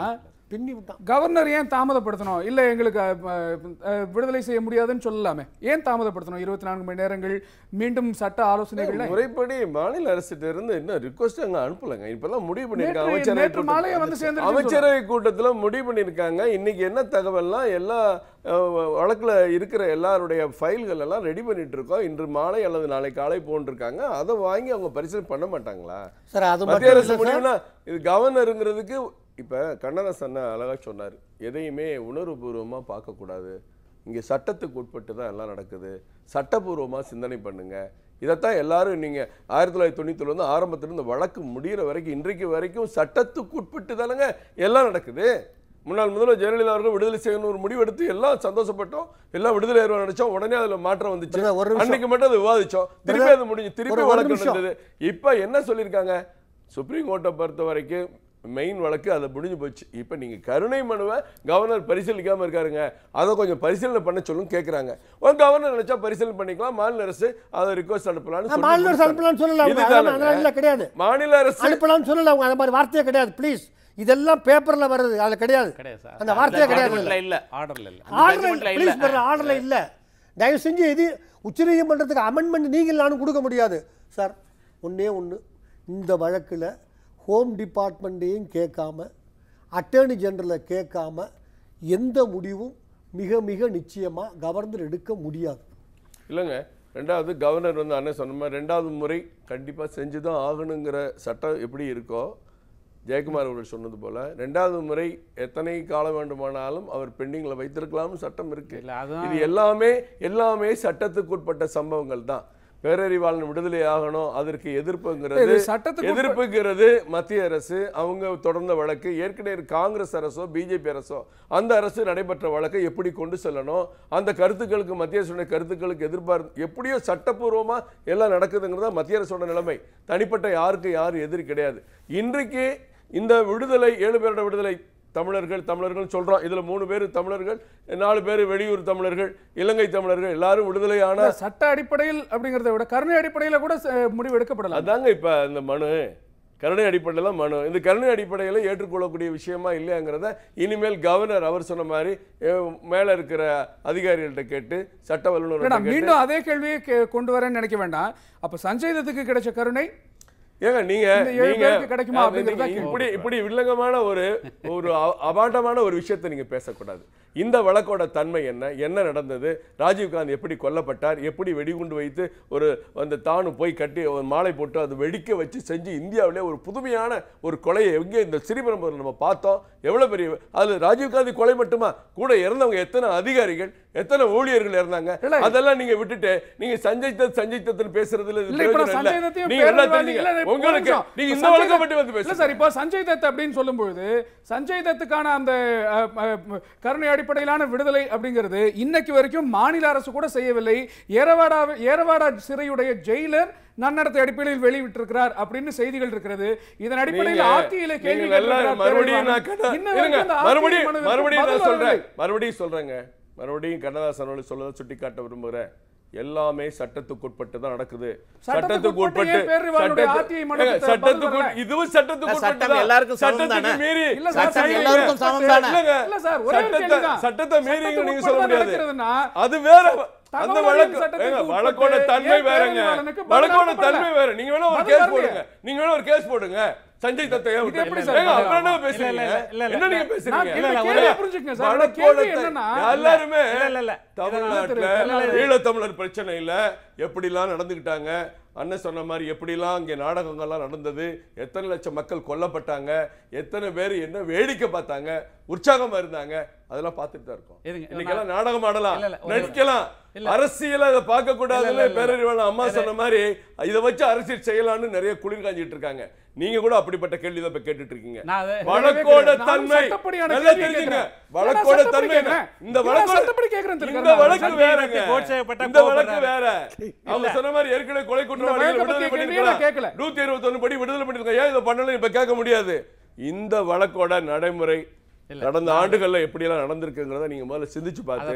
பின்னி விட்டான் கவர்னர் ஏன் தாமதப்படுத்தணும் இல்ல எங்களுக்கு அஹ், அஹ், விடுதலை செய்ய முடியாதுன்னு சொல்லலாமே ஏன் தாமதப்படுத்தணும் இருபத்தி நான்கு மணி நேரங்கள் மீண்டும் சட்ட ஆலோசனைகள்ல முறைப்படி மாநில அரசிட்ட இருந்து இன்னும் ரிக்வஸ்ட் அங்க அனுப்பலங்க இப்பெல்லாம் முடிவு பண்ணிருக்காங்க நேற்று- அமைச்சரவை நேற்று மாலையே வந்து கூட்டத்துல. சேர்ந்துருச்சுன்னு அமைச்சரவை கூட்டத்துல முடிவு பண்ணிருக்காங்க இன்னைக்கு என்ன தகவல்லாம் எல்லா அஹ், வழக்குல இருக்கிற எல்லாருடைய ஃபைல்கள் எல்லாம் ரெடி பண்ணிட்டு இருக்கோம் இன்று மாலை அல்லது நாளை காலை போன்றிருக்காங்க அதை வாங்கி அவங்க பரிசீலனை பண்ண மாட்டாங்களா சார் அது மத்திய மட்டும் அரசு இல்லை சார் முடிவுனா இது கவர்னருங்கிறதுக்கு இப்ப கண்ணதாசன் அழகா சொன்னார் எதையுமே உணர்வுபூர்வமா பார்க்கக்கூடாது இங்க சட்டத்துக்கு உட்பட்டு தான் எல்லாம் நடக்குது சட்டபூர்வமா சிந்தனை பண்ணுங்க இதைத்தான் எல்லாரும் நீங்க ஆயிரத்தி தொள்ளாயிரத்தி தொண்ணூத்தி வந்து ஆரம்பத்துல இந்த வழக்கு முடியிற வரைக்கும் இன்றைக்கு வரைக்கும் சட்டத்துக்கு உட்பட்டு தானங்க எல்லாம் நடக்குது முன்னாள் முதல்வர் ஜெயலலிதா அவர்கள் விடுதலை செய்யணும் ஒரு முடிவு எடுத்து எல்லாம் சந்தோஷப்பட்டோம் எல்லாம் விடுதலை ஆயிரம் நினைச்சோம் உடனே அதுல மாற்றம் வந்துச்சு பிரதர், ஒரு நிமிஷம். அன்னைக்கு மட்டும் அதை விவாதிச்சோம் திருப்பி பிரதர், அது முடிஞ்சு ஒரு- திருப்பி ஒரு வழக்கு நிமிஷம். நடந்தது இப்ப என்ன சொல்லியிருக்காங்க சுப்ரீம் கோர்ட்டை பொறுத்த வரைக்கும் மெயின் வழக்கு அதை முடிஞ்சு போச்சு இப்ப நீங்க கருணை மனுவை கவர்னர் பரிசீலிக்காம இருக்காருங்க அதை கொஞ்சம் பரிசீலனை பண்ண சொல்லும் கேக்குறாங்க ஒரு கவர்னர் நினைச்சா பரிசீலனை பண்ணிக்கலாம் மாநில அரசு அதை ரிக்வஸ்ட் அனுப்பலாம்னு நான் சொல்லி மாநில அரசு கொடுத்தாங்க. அனுப்பலாம்னு சொல்லல அவங்க இதுதானங்க. அதெல்லாம் அதெல்லாம் இல்லை கிடையாது மாநில அரசு அனுப்பலாம்னு சொல்லல அவங்க அந்த மாதிரி வார்த்தையே கிடையாது ப்ளீஸ் இதெல்லாம் பேப்பர்ல வருது அதுல கிடையாது கிடையாது சார் அந்த வார்த்தையே கிடையாது ஜட்மெண்ட்ல இல்ல ஆர்டர்ல இல்லை ஆர்டர் judgmentல ப்ளீஸ் இல்ல. பெற ஆர்டர்ல இல்ல தயவு செஞ்சு இது உச்சநீதிமன்றத்துக்கு அமெண்ட்மெண்ட் நீங்கள் நானும் கொடுக்க முடியாது சார் ஒண்ணே ஒன்று இந்த வழக்குல ஹோம் டிபார்ட்மெண்ட்டையும் கேட்காம அட்டர்னி ஜெனரலை கேட்காம எந்த முடிவும் மிக மிக நிச்சயமா கவர்னர் எடுக்க முடியாது இல்லைங்க ரெண்டாவது கவர்னர் வந்து அண்ணன் சொன்ன மாதிரி ரெண்டாவது முறை கண்டிப்பாக செஞ்சு தான் ஆகணுங்கிற சட்டம் எப்படி இருக்கோ ஜெயக்குமார் அவர்கள் சொன்னது போல ரெண்டாவது முறை எத்தனை காலம் வேண்டுமானாலும் அவர் பெண்டிங்கில் வைத்திருக்கலாம்னு சட்டம் இருக்கு இல்ல, அதான் இது எல்லாமே எல்லாமே சட்டத்துக்குட்பட்ட சம்பவங்கள் தான் பேரறிவாளன் விடுதலை ஆகணும் அதற்கு எதிர்ப்புங்கிறது இது சட்டத்துக்கு உட்ப- எதிர்ப்புங்கிறது மத்திய அரசு அவங்க தொடர்ந்த வழக்கு ஏற்கனவே காங்கிரஸ் அரசோ பிஜேபி அரசோ அந்த அரசு நடைபெற்ற வழக்கை எப்படி கொண்டு செல்லணும் அந்த கருத்துக்களுக்கு மத்திய அரசுடைய கருத்துக்களுக்கு எதிர்பார்த்து எப்படியோ சட்டப்பூர்வமா எல்லாம் நடக்குதுங்கிறதா மத்திய அரசோட நிலைமை தனிப்பட்ட யாருக்கு யாரும் எதிரி கிடையாது இன்றைக்கு இந்த விடுதலை ஏழு பேரோட விடுதலை தமிழர்கள் தமிழர்கள் சொல்றோம் இதுல மூணு பேர் தமிழர்கள் நாலு பேர் வெளியூர் தமிழர்கள் இலங்கை தமிழர்கள் எல்லாரும் விடுதலையான இல்ல, சட்ட அடிப்படையில் அப்படிங்கறத விட கருணை அடிப்படையில கூட ச- முடிவு எடுக்கப்படலாம் அதாங்க இப்ப இந்த மனு கருணை அடிப்படையில் தான் மனு இந்த கருணை அடிப்படையில் ஏற்றுக்கொள்ளக்கூடிய விஷயமா இல்லையாங்கிறத இனிமேல் கவர்னர் அவர் சொன்ன மாதிரி அஹ், மேல இருக்கிற அதிகாரிகள்ட்ட கேட்டு சட்ட இல்ல, வல்லுநர் நான் மீண்டும் அதே கேள்வியை கே- கொண்டு வரேன்னு நினைக்க வேண்டாம் அப்ப சஞ்சய் தத்துக்கு கிடைச்ச கருணை ஏங்க நீங்க இந்த ஏழு நீங்க பேருக்கு கிடைக்குமா அது அப்படிங்கிறதா நீங்க கேள்வி. இப்படி இப்படி வில்லங்கமான ஒரு ஒரு அ- அபாண்டமான ஒரு விஷயத்தை நீங்க பேசக்கூடாது இந்த வழக்கோட தன்மை என்ன என்ன நடந்தது ராஜீவ்காந்த் எப்படி கொல்லப்பட்டார் எப்படி வெடிகுண்டு வைத்து ஒரு அந்த தானு போய் கட்டி ஒரு மாலை போட்டு அது வெடிக்க வச்சு செஞ்சு இந்தியாவிலே ஒரு புதுமையான ஒரு கொலையை எங்கே இந்த சிறிபெரும்புதூர் நம்ம பார்த்தோம் எவ்வளவு பெரிய அதுல ராஜீவ்காந்தி கொலை மட்டுமா கூட இறந்தவங்க எத்தனை அதிகாரிகள் எத்தனை ஊழியர்கள் இறந்தாங்க இல்ல. அதெல்லாம் நீங்க விட்டுட்டு நீங்க சஞ்சய் தத் சஞ்சய் தத்னு பேசுறதுல இது இல்ல இப்ப பிரயோஜனம் சஞ்சய் இல்ல. தத்தையும் நீங்க எல்லாம் பேரறிவாளன் இல்ல, தெரிஞ்சுங்க இல்ல, உங்களுக்கு ஒரு நிமிஷம். நீங்க இப்ப இந்த சஞ்சய் வழக்கை தத் மட்டும் வந்து இல்ல பேசுங்க சார் இப்போ சஞ்சய் தத் அப்படின்னு சொல்லும்பொழுது சஞ்சய் தத்துக்கான அந்த அஹ், அஹ், கருணை அடிப்படையிலான விடுதலை அப்படிங்கிறது இன்னைக்கு வரைக்கும் மாநில அரசு கூட செய்யவில்லை ஏரவாடா ஏரவாடா சிறையுடைய ஜெயிலர் நன்னடத்தை அடிப்படையில் வெளியிட்டிருக்கிறார் அப்படின்னு செய்திகள் இருக்கிறது இதன் அடிப்படையில் நீங்க- ஆர்டிஐல கேள்வி நீங்க எல்லாம் கேட்டிருக்கிறார் மறுபடியும் நான் பேரறிவாளன். கண்ணா- இன்ன இருங்க, வரைக்கும் அந்த RTI மறுபடியும் மனுவிற்கு மறுபடியும் பதில் நான் சொல்றேன் வரவில்லை. மறுபடியும் சொல்றேங்க மறுபடியும் கண்ணதாசன் அவர்கள் சொல்றதை சுட்டி காட்ட விரும்புகிறேன் எல்லாமே சட்டத்துக்குட்பட்டு தான் நடக்குது சட்டத்துக்கு உட்பட்டு ஏன் பேரறிவாளனுடைய சட்டத்து- RTI மனுவுக்கு ஏங்க, சட்டத்துக்கு பதில் வரல? இதுவும் சட்டத்துக்கு சட்டம் உட்பட்டு தான். எல்லாருக்கும் சமம் சட்டத்துக்கு தானே? மீறி இல்ல சார், சட்டம் சட்டம் எல்லாருக்கும் சமம் தானே? இல்லங்க. இல்ல சார், ஒரே ஒரு சட்டத்தை- கேள்விதான். சட்டத்தை மீறி சட்டத்துக்கு நீங்க சொல்ல உட்பட்டு முடியாது நடக்கிறதுனா, அது வேற அந்த தகவல் வழக்கு சட்டத்துக்கு ஏங்க, உட்பட்டு வழக்கோட தன்மை ஏன் வேறங்க பேரறிவாளனுக்கு பதில் வழக்கோட அனுப்பப்படல? தன்மை வேற நீங்க வேணா ஒரு பதில் கேஸ் வரலையே. போடுங்க நீங்க வேணா ஒரு கேஸ் போடுங்க சஞ்சய் தத்தை ஏன் இது எப்படி விட்டீங்க? சார் ஏங்க, பதில் அப்புறம் என்ன ஆகும்? பேசுறீங்க இல்ல, இல்ல, இல்ல, இல்ல, என்ன நீங்க இல்ல. பேசுறீங்க நான் இல்ல, இல்ல, கேள்வியை ஒரே- புரிஞ்சுக்கங்க சார். வழக்கோட கேள்வி த- என்னன்னா, எல்லாருமே இல்ல, இல்ல, இல்ல. தமிழ்நாட்டுல இல்ல, இல்ல, இல்ல. ஈழத்தமிழர் பிரச்சனையில எப்படிலாம் நடந்துக்கிட்டாங்க அண்ணன் சொன்ன மாதிரி எப்படிலாம் இங்கே நாடகங்கள்லாம் நடந்தது எத்தனை லட்சம் மக்கள் கொல்லப்பட்டாங்க எத்தனை பேர் என்ன வேடிக்கை பார்த்தாங்க உற்சாகமா இருந்தாங்க அதெல்லாம் பார்த்துட்டு தான் இருக்கோம் இருங்க, இன்னைக்கெல்லாம் நாடகம் ஆடலாம் இல்ல, இல்ல, ஒரு- நடிக்கலாம் அரசியல அதை பார்க்க இல்ல, கூடாதுன்னு இல்ல, இல்ல. பேரறிவாளன் அம்மா சொன்ன மாதிரி இதை வச்சு அரசியல் செய்யலாம்னு நிறைய குளிர் காஞ்சிட்டு இருக்காங்க நீங்க கூட அப்படிப்பட்ட கேள்வி தான் இப்ப கேட்டுட்டு இருக்கீங்க நான் அதை- வழக்கோட நானும் தன்மை சட்டப்படியான நல்லா கேள்வி தெரிஞ்சுங்க கேட்கிறேன். வழக்கோட நான் தன்மை என்ன கேட்கிறேன். இந்த நான் வழக்கோட சட்டப்படி கேட்கிறேன் திரு இந்த கருணாநிதி. வழக்கு சந்தேகத்தை வேறங்க கோட் செய்யப்பட்ட இந்த வழக்கு கோபப்படுறாரு. வேற அவங்க சொன்ன மாதிரி ஏற்கனவே கொலை குற்றவாளிகள் வழக்கை விடுதலை பத்தி கேள்வியே நான் கேட்கல. பண்ணிருக்கலாம் நூத்தி இருபத்தொன்னு படி விடுதலை பண்ணிருக்காங்க ஏன் இதை பண்ணல இப்ப கேட்க முடியாது இந்த வழக்கோட நடைமுறை கடந்த ஆண்டுகள்ல எப்படி எல்லாம் நடந்திருக்குங்கிறத நீங்க முதல்ல சிந்திச்சு பார்த்து அதைத்தான்.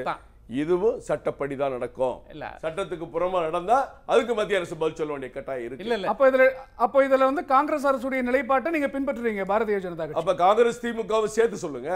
இதுவும் சட்டப்படி தான் நடக்கும் இல்ல. சட்டத்துக்கு புறமா நடந்தா அதுக்கு மத்திய அரசு பதில் சொல்ல வேண்டிய கட்டாயம் இருக்கு இல்ல இல்ல அப்ப இதுல அப்ப இதுல வந்து காங்கிரஸ் அரசுடைய நிலைப்பாட்டை நீங்க பின்பற்றுறீங்க பாரதிய ஜனதா கட்சி அப்ப காங்கிரஸ் திமுகவை சேர்த்து சொல்லுங்க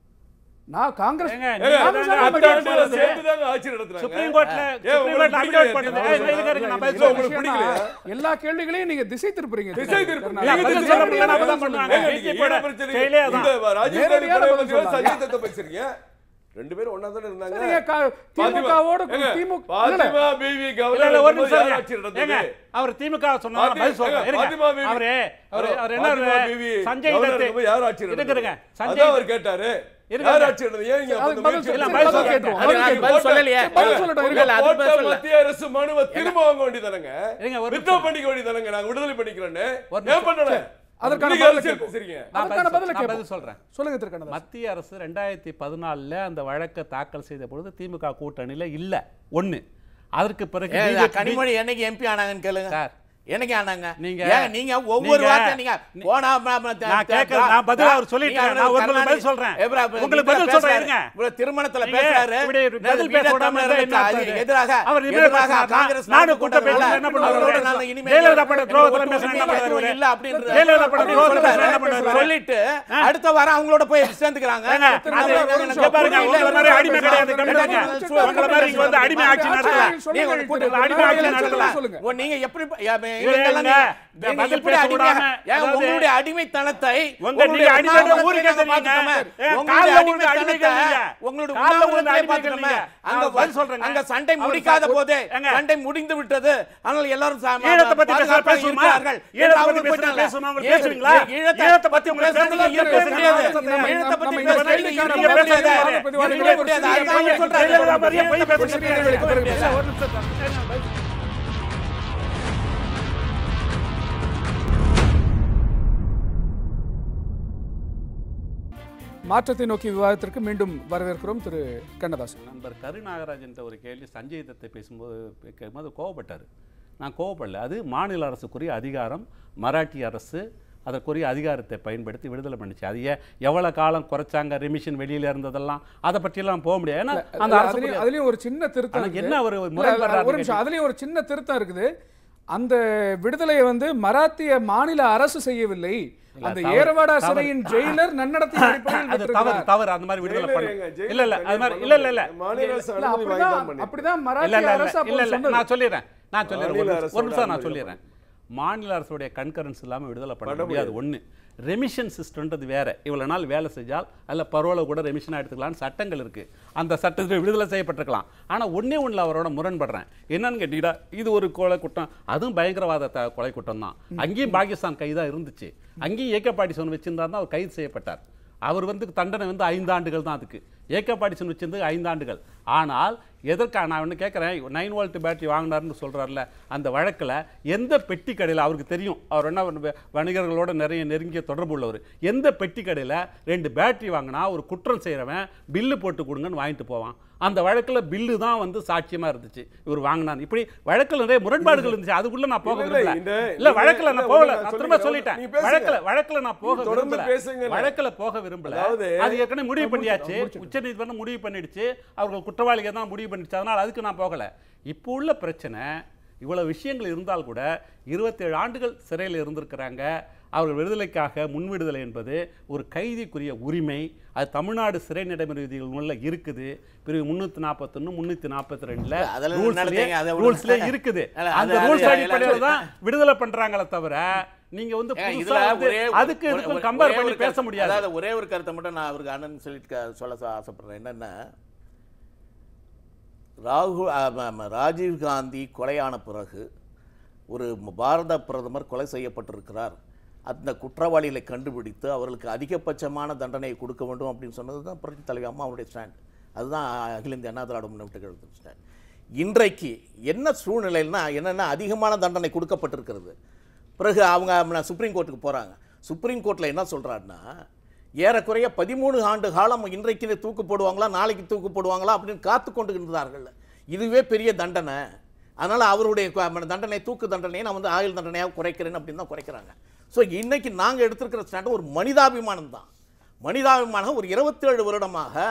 நான் காங்கிரஸ் ஏங்க, ஏங்க, நீங்க காங்கிரஸ் தாங்க ஆட்சி அத்தனை நடத்துறது. பேர் சேர்த்துதாங்க ஆட்சி நடத்துறாங்க சுப்ரீம் கோர்ட்ல ஏன் சுப்ரீம் உங்களுக்கு கோர்ட்ல பிடிக்கலையா? அப்டேட் பண்ணுது ஏய், இல்ல, இருங்க, இருங்க, நான் பதில் இல்ல, சொல்றேன். உங்களுக்கு பிடிக்கலையா? எல்லா கேள்விகளையும் நீங்க திசை திருப்புறீங்க திசை திருப்பு. இல்ல, நீங்க பதில் திசை சொல்ல திருப்பு. முடியல, அப்பதான் பண்ணுவாங்க. ஏங்க, நீங்க பிஜேபி ஈழ பிரச்சனை- செயலே அதான். இந்த ராஜீவ் காந்தி நேரடியான கொலை பதில் வழக்குல சொல்லலாம். சஞ்சய் தத்தை பேசுறீங்க ரெண்டு பேரும் ஒண்ணா தானே இருந்தாங்க சரிங்க, கா- திமுகவோட ஏங்க, திமுக இல்ல, பாத்திமா பிவி இல்ல, கவர்னர் இல்ல, ஒரு இருக்கும்போது நிமிஷம் யார் இருங்க. ஆட்சி நடந்தது? ஏங்க, அவர் திமுக சொன்னா பாத்தி- பதில் சொல்றேன் ஏங்க, இருங்க. பாத்திமா பிவி- அவரு அவரு அவர் என்ன பாத்திமா அவரு பிவி சஞ்சய் கவர்னர் தத்து இருக்கும்போது யார் ஆட்சி இருங்க, நடந்தது? இருங்க. அதான் சஞ்சய் அவர் கேட்டாரு இருங்க. யார் ஆட்சி நடந்தது ஏன் நீங்க அப்ப அதுக்கு இந்த பதில் முயற்சி சொல்லுங்க. இல்ல, எடுத்தீங்க? பதில் கேட்டுருவோம். அதுக்கு பதில் நான் பதில் கேட்டுருவோம். சொல்லலையே. பதில் சொல்லட்டும், இருங்க. இல்ல, அது போட்ட பதில் சொல்லல. மத்திய அரசு மனுவை திரும்ப வாங்க வேண்டியதானங்க இருங்க, ஒரு வித்ட்ரா பண்ணிக்க வேண்டியதானங்க நாங்க விடுதலை பண்ணிக்கிறோன்னு ஒரு ஏன் பண்ணல அதற்கான நீங்க பதிலை அரசியல் கேட்போம். பேசுறீங்க நான் அதற்கான பதில் பதிலை நான் கேட்போம். பதில் சொல்றேன் சொல்லுங்க திரு கண்ணதாசன். மத்திய அரசு ரெண்டாயிரத்தி பதினாலில் அந்த வழக்கை தாக்கல் செய்த பொழுது திமுக கூட்டணியில் இல்லை ஒன்று அதற்கு பிறகு ஏன் BJP கனிமொழி என்னைக்கு எம்பி ஆனாங்கன்னு கேளுங்க சார். என்னைக்கு ஆனாங்க நீங்க- ஏன் நீங்க ஒவ்வொரு நீங்க- வார்த்தை நீங்க போனா ம- ம- த- நான் த- கேட்கல, நான் பதில் அவர் சொல்லிட்டேன். நீங்க நான் ஒரு பதில் கருணாநிதி- சொல்றேன். எப்பரா, இப்ப உங்களுக்கு இப்ப பதில் சொல்றேன், பேசுறாரு. இருங்க. இவ்வளவு திருமணத்துல நீங்க பேசுறாரு இப்படி பதில் வீர பேச விடாம தமிழருக்கு இருந்தா என்ன அது அர்த்தம்? எதிராக அவர் இனிமே எதிராக பேசுறாரு. காங்கிரஸ் நானும் நாடு கூட்ட பேசுறேன், கொண்டவர்கள் என்ன பண்ணுவாரு? அவரோட நான் இனிமே ஜெயலலிதா பண்ண துரோகத்துல ஒட்டு பேசுறேன், என்ன உரிமை பண்ணுவாரு? இல்ல அப்படின்ற ஜெயலலிதா பண்ண அப்படி துரோகத்துல சொல்றாரு. பேசுறேன், என்ன பண்ணுவாரு? சொல்லிட்டு அடுத்த வாரம் அவங்களோட போய் சேர்ந்துக்கிறாங்க ஏங்க, திரும்ப அது அவங்க இங்க எனக்கு பாருங்க, புரியல. உங்களை மாதிரி அடிமை கிடையாது, ரெண்டாயிரத்தி கண்டுபிடிங்க. பதினஞ்சு உங்களை மாதிரி இங்க வந்து அடிமை ஆட்சி நடத்தல. நீங்க ஒரு கூட்டத்துல அடிமை ஆட்சி நடத்தல. சொல்லுங்க. ஓ, நீங்க எப்படி இவரு இவங்கெல்லாம் என்ன? நீங்க- நீங்க பதில் எப்படி பேச அடிமையா- விடாம, ஏங்க, அதாவது- உங்களுடைய அடிமைத்தனத்தை உங்க உங்களுடைய நீங்க அடிமை உண்ணாவிரதத்தை ஊருக்கே நாங்க தெரியுங்க. பார்த்துட்டோமே. ஏன் உங்களுடைய காலைல உங்களுக்கு அடிமைகள் அடிமைத்தனத்தை, நீங்க. உங்களுடைய காலைல உங்களுக்கு உண்ணாவிரதத்தை அடிமைகள் பார்த்துட்டோமே. நீங்க. அங்க நான் பதில் சொல்றேங்க. அங்க சண்டை அவர் முடிக்காத சார் போதே ஏங்க. சண்டை முடிந்து விட்டது ஆனால் எல்லாரும் சா- ஈழத்தை பத்தி பேச பாதுகாப்பாக பேசுவோமா? இருக்கிறார்கள். ஈழத்தை அவங்க பத்தி பேச போயிட்டாங்க. பேசுவோமா? உங்களுக்கு ஈழ- பேசுவீங்களா? ஈழத்தை ஈழத்தை பத்தி உங்களுக்கு பேசுறதுக்கு பேச இருக்க முடியாது. நம்ம- ஈழத்தை பத்தி நம்ம பேசுறதுக்கு இந்த இருக்க கேள்விக்கான முடியாது. பதிலை இருக்க பதில் முடியாது. பதில் அதுதான் அவங்க சொல்றாங்க. ஜெயலலிதா மாதிரியே போய் ஈழத்தை பத்தி பேசுறீங்க. பேசுறதுக்கு இருக்க இல்ல, முடியாது. ஒரு நிமிஷம் சார். மாற்றத்தை நோக்கி விவாதத்திற்கு மீண்டும் வரவேற்கிறோம் திரு கண்ணதாசன் நண்பர் கருநாகராஜன் ஒரு கேள்வி சஞ்சய் தத்தை பேசும்போது கேட்கும்போது கோவப்பட்டார் நான் கோவப்படல அது மாநில அரசுக்குரிய அதிகாரம் மராட்டி அரசு அதற்குரிய அதிகாரத்தை பயன்படுத்தி விடுதலை பண்ணுச்சு அது ஏன் எவ்வளோ காலம் குறைச்சாங்க ரெமிஷன் வெளியில இருந்ததெல்லாம் அதை பற்றியெல்லாம் போக முடியாது ஏன்னா அந்த அரசு அதுலயும் அதுலயும் ஒரு சின்ன திருத்தம் ஆனா இருக்கு. என்ன ஒரு இல்ல, முரண்படுறாரு ஒரு நிமிஷம் அதுலயும் ஒரு சின்ன திருத்தம் இருக்குது அந்த விடுதலையை வந்து மராத்திய மாநில அரசு செய்யவில்லை அந்த தவறு, ஏரவாடா தவறு. சிறையின் ஜெயிலர் நன்னடத்தை அடிப்படையில் அது தவறு பெற்றிருக்கிறார். தவறு அந்த மாதிரி விடுதலை ஜெயிலர் பண்ண எங்க? ஜெயிலர் இல்ல இல்ல அது தனியா மாதிரி பண்ண இல்ல இல்ல இல்ல முடியாது. மாநில அரசு இல்ல, அனுமதி வாங்கி தான் அப்படிதான் பண்ணிருக்கு. அப்படிதான் இல்ல மராத்திய இல்ல அரசு இல்ல அப்போ இல்ல இல்ல சொன்னது. நான் சொல்லிடுறேன் நான் சொல்லிடுறேன் ஒரு மாநில நிமிஷம், ஒரு அரசோட நிமிஷம் நான் அனுமதி சொல்லிடுறேன் மாநில அரசுடைய கன்கரன்ஸ் இல்லாம விடுதலை பண்ண பண்ண முடியாது ஒண்ணு ரெமிஷன் சிஸ்டம்ன்றது வேற இவ்வளவு நாள் வேலை செஞ்சால் அதில் பரவாயில்ல கூட ரெமிஷனாக எடுத்துக்கலாம்னு சட்டங்கள் இருக்கு அந்த சட்டத்தில் விடுதலை செய்யப்பட்டிருக்கலாம் ஆனா ஒண்ணே ஒண்ணுல அவரோட முரண்படுறேன் என்னன்னு கேட்டீங்கன்னா இது ஒரு கொலை குற்றம் அதுவும் பயங்கரவாத த- கொலை குற்றம் தான் அங்கேயும் பாகிஸ்தான் கைதா இருந்துச்சு அங்கேயும் ஏக்க சொன்ன வச்சிருந்தா தான் அவர் கைது செய்யப்பட்டார் அவர் வந்து தண்டனை வந்து ஐந்து ஆண்டுகள் தான் அதுக்கு ஏக்க பாடிசன் வச்சிருந்து ஐந்து ஆண்டுகள் ஆனால் எதற்காக நான் ஒன்று கேட்குறேன் நைன் வோல்ட் பேட்டரி வாங்கினாருன்னு சொல்கிறார்ல அந்த வழக்கில் எந்த பெட்டி கடையில் அவருக்கு தெரியும் அவர் என்ன வ- வணிகர்களோட நிறைய நெருங்கிய தொடர்பு உள்ளவர் எந்த பெட்டி கடையில் ரெண்டு பேட்டரி வாங்கினா ஒரு குற்றம் செய்கிறவன் பில்லு போட்டு கொடுங்கன்னு வாங்கிட்டு போவான் அந்த வழக்கில் பில்லு தான் வந்து சாட்சியமாக இருந்துச்சு இவர் வாங்கினான் இப்படி வழக்கில் நிறைய முரண்பாடுகள் இருந்துச்சு அதுக்குள்ள நான் போக இல்ல, இல்ல, விரும்பல இந்த- இல்ல நீங்க- வழக்கில் இல்ல, நான் போகல நான் நான் சொல்லுங்க, திரும்ப சொல்லிட்டேன் நீங்க பேசுங்க. வழக்கில் வழக்கில் நான் போக நீங்க தொடர்ந்து விரும்பல பேசுங்க. வழக்கில் போக விரும்பல அதாவது- அது ஏற்கனவே முடிவு பண்ணியாச்சு உச்சநீதிமன்றம் முடிவு பண்ணிடுச்சு அவர்கள் குற்றவாளிகள் தான் முடிவு பண்ணிடுச்சு அதனால் அதுக்கு நான் போகல இப்போ உள்ள பிரச்சனை இவ்வளவு விஷயங்கள் இருந்தால் கூட இருபத்தேழு ஆண்டுகள் சிறையில் இருந்திருக்கிறாங்க அவர்கள் விடுதலைக்காக முன்விடுதலை என்பது ஒரு கைதிக்குரிய உரிமை அது தமிழ்நாடு சிறை நடைமுறை விதிகள் இருக்குது பிரிவு முன்னூத்தி நாற்பத்தொன்னு முன்னூத்தி நாற்பத்தி ரெண்டுல அதெல்லாம் நடந்தீங்க, அதை விடுங்க. ரூல்ஸ்ல இருக்குது அல்ல, அந்த அது- ரூல்ஸ் அது- அடிப்படையில் தான் விடுதலை பண்றாங்களே தவிர நீங்க வந்து ஏங்க, புதுசா இதுல வந்து ஒரே அதுக்கு ஒரே- இதுக்கும் ஒரே கம்பேர் ஒரு பண்ணி பேச கருத்து- முடியாது அதாவது ஒரே ஒரு கருத்தை மட்டும் நான் அவருக்கு அண்ணன் சொல்லிட்டு க- சொல்ல ச- ஆசைப்படுறேன் என்னன்னா ராகுல் ஆ, ம- ம- ராஜீவ் காந்தி கொலையான பிறகு ஒரு பாரத பிரதமர் கொலை செய்யப்பட்டிருக்கிறார் அந்த குற்றவாளிகளை கண்டுபிடித்து அவர்களுக்கு அதிகபட்சமான தண்டனை கொடுக்க வேண்டும் அப்படின்னு சொன்னது தான் புரட்சி தலைவர் அம்மா அவருடைய ஸ்டாண்ட் அதுதான் அகில இந்திய அண்ணா திராவிட முன்னேற்ற கழகத்தின் ஸ்டாண்ட் இன்றைக்கு என்ன சூழ்நிலைன்னா என்னென்னா அதிகமான தண்டனை கொடுக்கப்பட்டிருக்கிறது பிறகு அவங்க ம- சுப்ரீம் கோர்ட்டுக்கு போகிறாங்க சுப்ரீம் கோர்ட்டில் என்ன சொல்கிறாருன்னா ஏறக்குறைய பதிமூணு ஆண்டு காலம் இன்றைக்கு தூக்கு போடுவாங்களா நாளைக்கு தூக்கு போடுவாங்களா அப்படின்னு காத்து கொண்டு இருந்தார்கள் இதுவே பெரிய தண்டனை அதனால் அவருடைய கு- தண்டனை தூக்கு தண்டனையை நான் வந்து ஆயுள் தண்டனையாக குறைக்கிறேன் அப்படின்னு தான் குறைக்கிறாங்க ஸோ இன்னைக்கு நாங்கள் எடுத்திருக்கிற ஸ்டாண்டு ஒரு மனிதாபிமானம் தான் மனிதாபிமானம் ஒரு இருபத்தேழு வருடமாக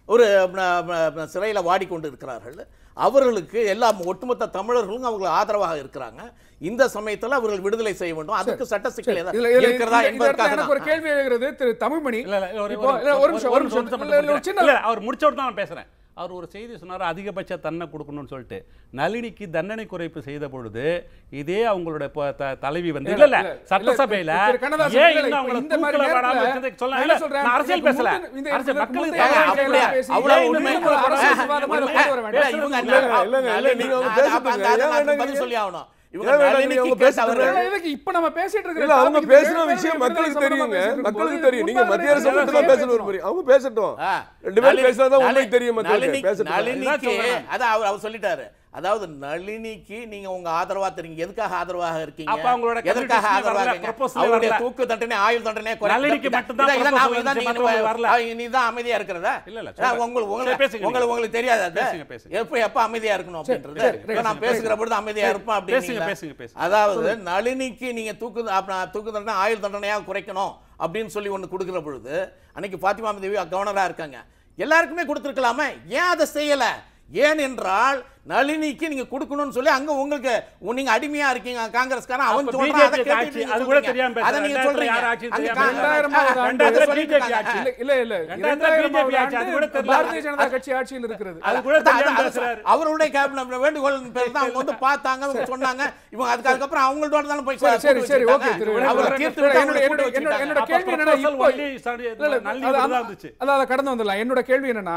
ஒரு சிறையில் வாடிக்கொண்டு இருக்கிறார்கள் அவர்களுக்கு எல்லாம் ஒட்டுமொத்த தமிழர்களும் அவங்களுக்கு ஆதரவாக இருக்கிறாங்க இந்த சமயத்தில் அவர்கள் விடுதலை செய்ய வேண்டும் அதுக்கு சட்ட சிக்கல் இதுல- ஏதாவது இதுல- இருக்கிறதா இந்த- இந்த இடத்துல என்பதற்காக எனக்கு ஒரு தான். கேள்வி எழுகிறது திரு தமிழ்மணி இல்ல இல்ல ஒரு இப்போ- இல்ல, ஒரு நிமிஷம் ஒரு நிமிஷம் மட்டும் இல்ல, இல்ல, ஒரு முடிக்கிறேன். சின்ன இல்ல, அவர் முடிச்சோடு தான் நான் பேசுறேன் அவர் ஒரு செய்தி சொன்னார் அதிகபட்ச தண்டனை கொடுக்கணும்னு சொல்லிட்டு நளினிக்கு தண்டனை குறைப்பு செய்த பொழுது இதே அவங்களோட ப- த- தலைவி வந்து இல்ல இல்ல இல்ல, சட்டசபையில திரு கண்ணதாசன் ஏன் இல்ல, இன்னும் இப்ப அவங்கள இந்த மாதிரி தூக்கல விடாம நேரத்துல வச்சதுக்கு சொல்ல நான் இல்ல என்ன சொல்றேன், நான் அரசியல் இதுக்கு பேசல முந்தின- இந்த- அரசியல் இதுக்கு மக்களுக்கு முந்தைய தேவை. அப்படியா? பேசி- அவ்வளவு ஏன் உண்மை இன்னும் ஒரு அரசியல் ஆ, விவாதமா உண்மை. கொண்டு வர இல்ல, வேண்டாம். இவங்க இல்ல, இல்ல, இல்ல, நளினி- நீங்க அவங்க அது பேசுறது அப்ப இல்ல. அதை ஏன் நான் வேண்டாம் பதில் நீங்க? சொல்லி ஆகணும் இவங்க ஏன் வேண்டாம் நளினிக்கு நீங்க அவங்க கேட்டவர்கள் பேசுறது இல்ல, இதுக்கு இப்ப நம்ம பேசிட்டு இருக்கிற இல்ல அவங்க topic பேசுற வேற விஷயம் வேற மக்களுக்கு விடுதலை தெரியுங்க சம்பந்தமா பேசிட்டு மக்களுக்கு இருக்கும்போது தெரியும் நீங்க முன்னாடி மத்திய அரசு வேற மட்டும் தான் வேற பேசணும் விரும்புறீங்க அவங்க பேசட்டும் ஆ. ரெண்டு பேரும் நளினி- பேசுறதா உங்களுக்கு நளினி- தெரியும் மக்களுக்கு நளினி- பேசட்டும் நளினிக்கு சொல்றேன். அதான் அவர் அவர் சொல்லிட்டாரு அதாவது நளினிக்கு நீங்க உங்க ஆதரவா தெரியுங்க எதுக்காக ஆதரவாக இருக்கீங்க அப்ப அவங்களோட எதற்காக community ஆதரவாக வரல, இருக்கீங்க proposal அவருடைய வரல. தூக்கு தண்டனை ஆயுள் தண்டனை குறை- நளினிக்கு இதான், மட்டும்தான் இதான், இதான், proposal இதான் வந்துச்சு, நீங்க மத்தவங்களுக்கு வரல. ஆ, நீ தான் அமைதியா இருக்கிறதா இல்ல, இல்ல, ஆ, சொல்றேன். உங்களுக்கு சரி, உங்களுக்கு பேசுங்க உங்களுக்கு நீங்க. உங்களுக்கு தெரியாது அது பேசுங்க, பேசுங்க. எப்ப எப்ப அமைதியா இருக்கணும் அப்படின்றது சரி, இப்ப நான் பேசுகிற பொழுது அமைதியா இருப்பேன் பேசுங்க, அப்படின்னு பேசுங்க, பேசுங்க. அதாவது நளினிக்கு நீங்க தூக்கு அப்ப நான் தூக்கு தண்டனை ஆயுள் தண்டனையாக குறைக்கணும் அப்படின்னு சொல்லி ஒண்ணு கொடுக்கிற பொழுது அன்னைக்கு பாத்திமா தேவி கவர்னரா இருக்காங்க எல்லாருக்குமே கொடுத்துருக்கலாமே ஏன் அதை செய்யல ஏன் என்றால் நளினிக்கு நீங்க கொடுக்கணும்னு சொல்லி அங்க உங்களுக்கு உ- நீங்க அடிமையா இருக்கீங்க காங்கிரஸ்காரன் அவன் அப்ப சொல்றான் அதை BJP கேட்டுட்டு ஆட்சி, நீங்க அது கூட சொல்றீங்க. தெரியாம அதை பேசுறேன். நீங்க ரெண்டாயிரத்துல சொல்றீங்க யார் ஆட்சின்னு அங்க தெரியாம கா- ரெண்டாயிரமாவது ஆ, ஆண்டு அதை சொல்லிட்டு BJP இருக்காங்க. ஆட்சி. இல்ல இல்ல இல்ல ரெண்டாயிரத்துல இரண்டாயிரமாவது BJP ஆட்சி, அது கூட ஆண்டு தெரியல. பாரதிய ஜனதா கட்சி ஆட்சியில் இருக்கிறது அது கூட அதான், தெரியாம அதான், பேசுறாரு. அவருடைய கேபினட் வேண்டுகோள் பேர் தான் அவங்க வந்து பார்த்தாங்க அவங்க சொன்னாங்க இவங்க அதுக்கு அதுக்கப்புறம் அவங்களோட தானே போய் சரி சரி கூட்டு சரி ஓகே வச்சுக்கிட்டாங்க. திரு அவரை என்னோட தீர்த்து விட்டு அவங்களை என்னோட கூட்டு என்னோட என்னோட வச்சுக்கிட்டாங்க. கேள்வி என்னன்னா proposal இப்போ only sorry, இல்ல, இல்ல, நல்லி அது- மட்டும் தான் அது- இருந்துச்சு. அதான் அதை கடந்து வந்துடலாம் என்னோட கேள்வி என்னன்னா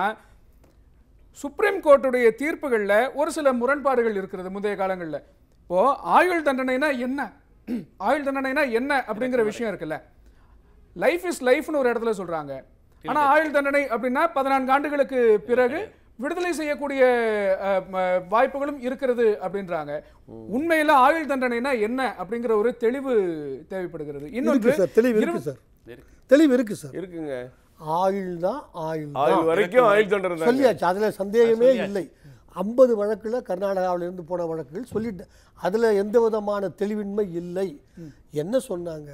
சுப்ரீம் கோர்ட்டுடைய தீர்ப்புகள்ல ஒரு சில முரண்பாடுகள் இருக்கிறது முந்தைய காலங்கள்ல இப்போ ஆயுள் தண்டனைனா என்ன ஆயுள் தண்டனைனா என்ன அப்படிங்கிற விஷயம் இருக்குல்ல லைஃப் இஸ் லைஃப்னு ஒரு இடத்துல சொல்றாங்க ஆனா ஆயுள் தண்டனை அப்படின்னா பதினான்கு ஆண்டுகளுக்கு பிறகு விடுதலை செய்யக்கூடிய அஹ், ம- வாய்ப்புகளும் இருக்கிறது அப்படின்றாங்க உண்மையில ஆயுள் தண்டனைனா என்ன அப்படிங்கிற ஒரு தெளிவு தேவைப்படுகிறது இருக்கு இன்னொன்று சார் தெளிவு இருக்கு இரு- சார் தெளிவு இருக்கு சார் இருக்குங்க ஆயுள் தான் ஆயுள் ஆயுள் தான் வரைக்கும் ஆயுள் தண்டனை தாங்க. சொல்லியாச்சு அதுல சந்தேகமே இல்லை ஐம்பது வழக்குல கர்நாடகாவில இருந்து போன வழக்குகள் சொல்லிட்டேன் அதுல எந்த விதமான தெளிவின்மை இல்லை என்ன சொன்னாங்க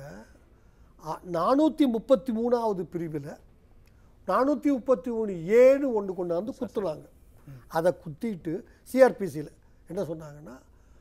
நானூற்றி முப்பத்தி மூணாவது பிரிவில் நானூற்றி முப்பத்தி மூணு ஏழு ஒன்று கொண்டாந்து குத்துனாங்க அதை குத்திட்டு சிஆர்பிசியில் என்ன சொன்னாங்கன்னா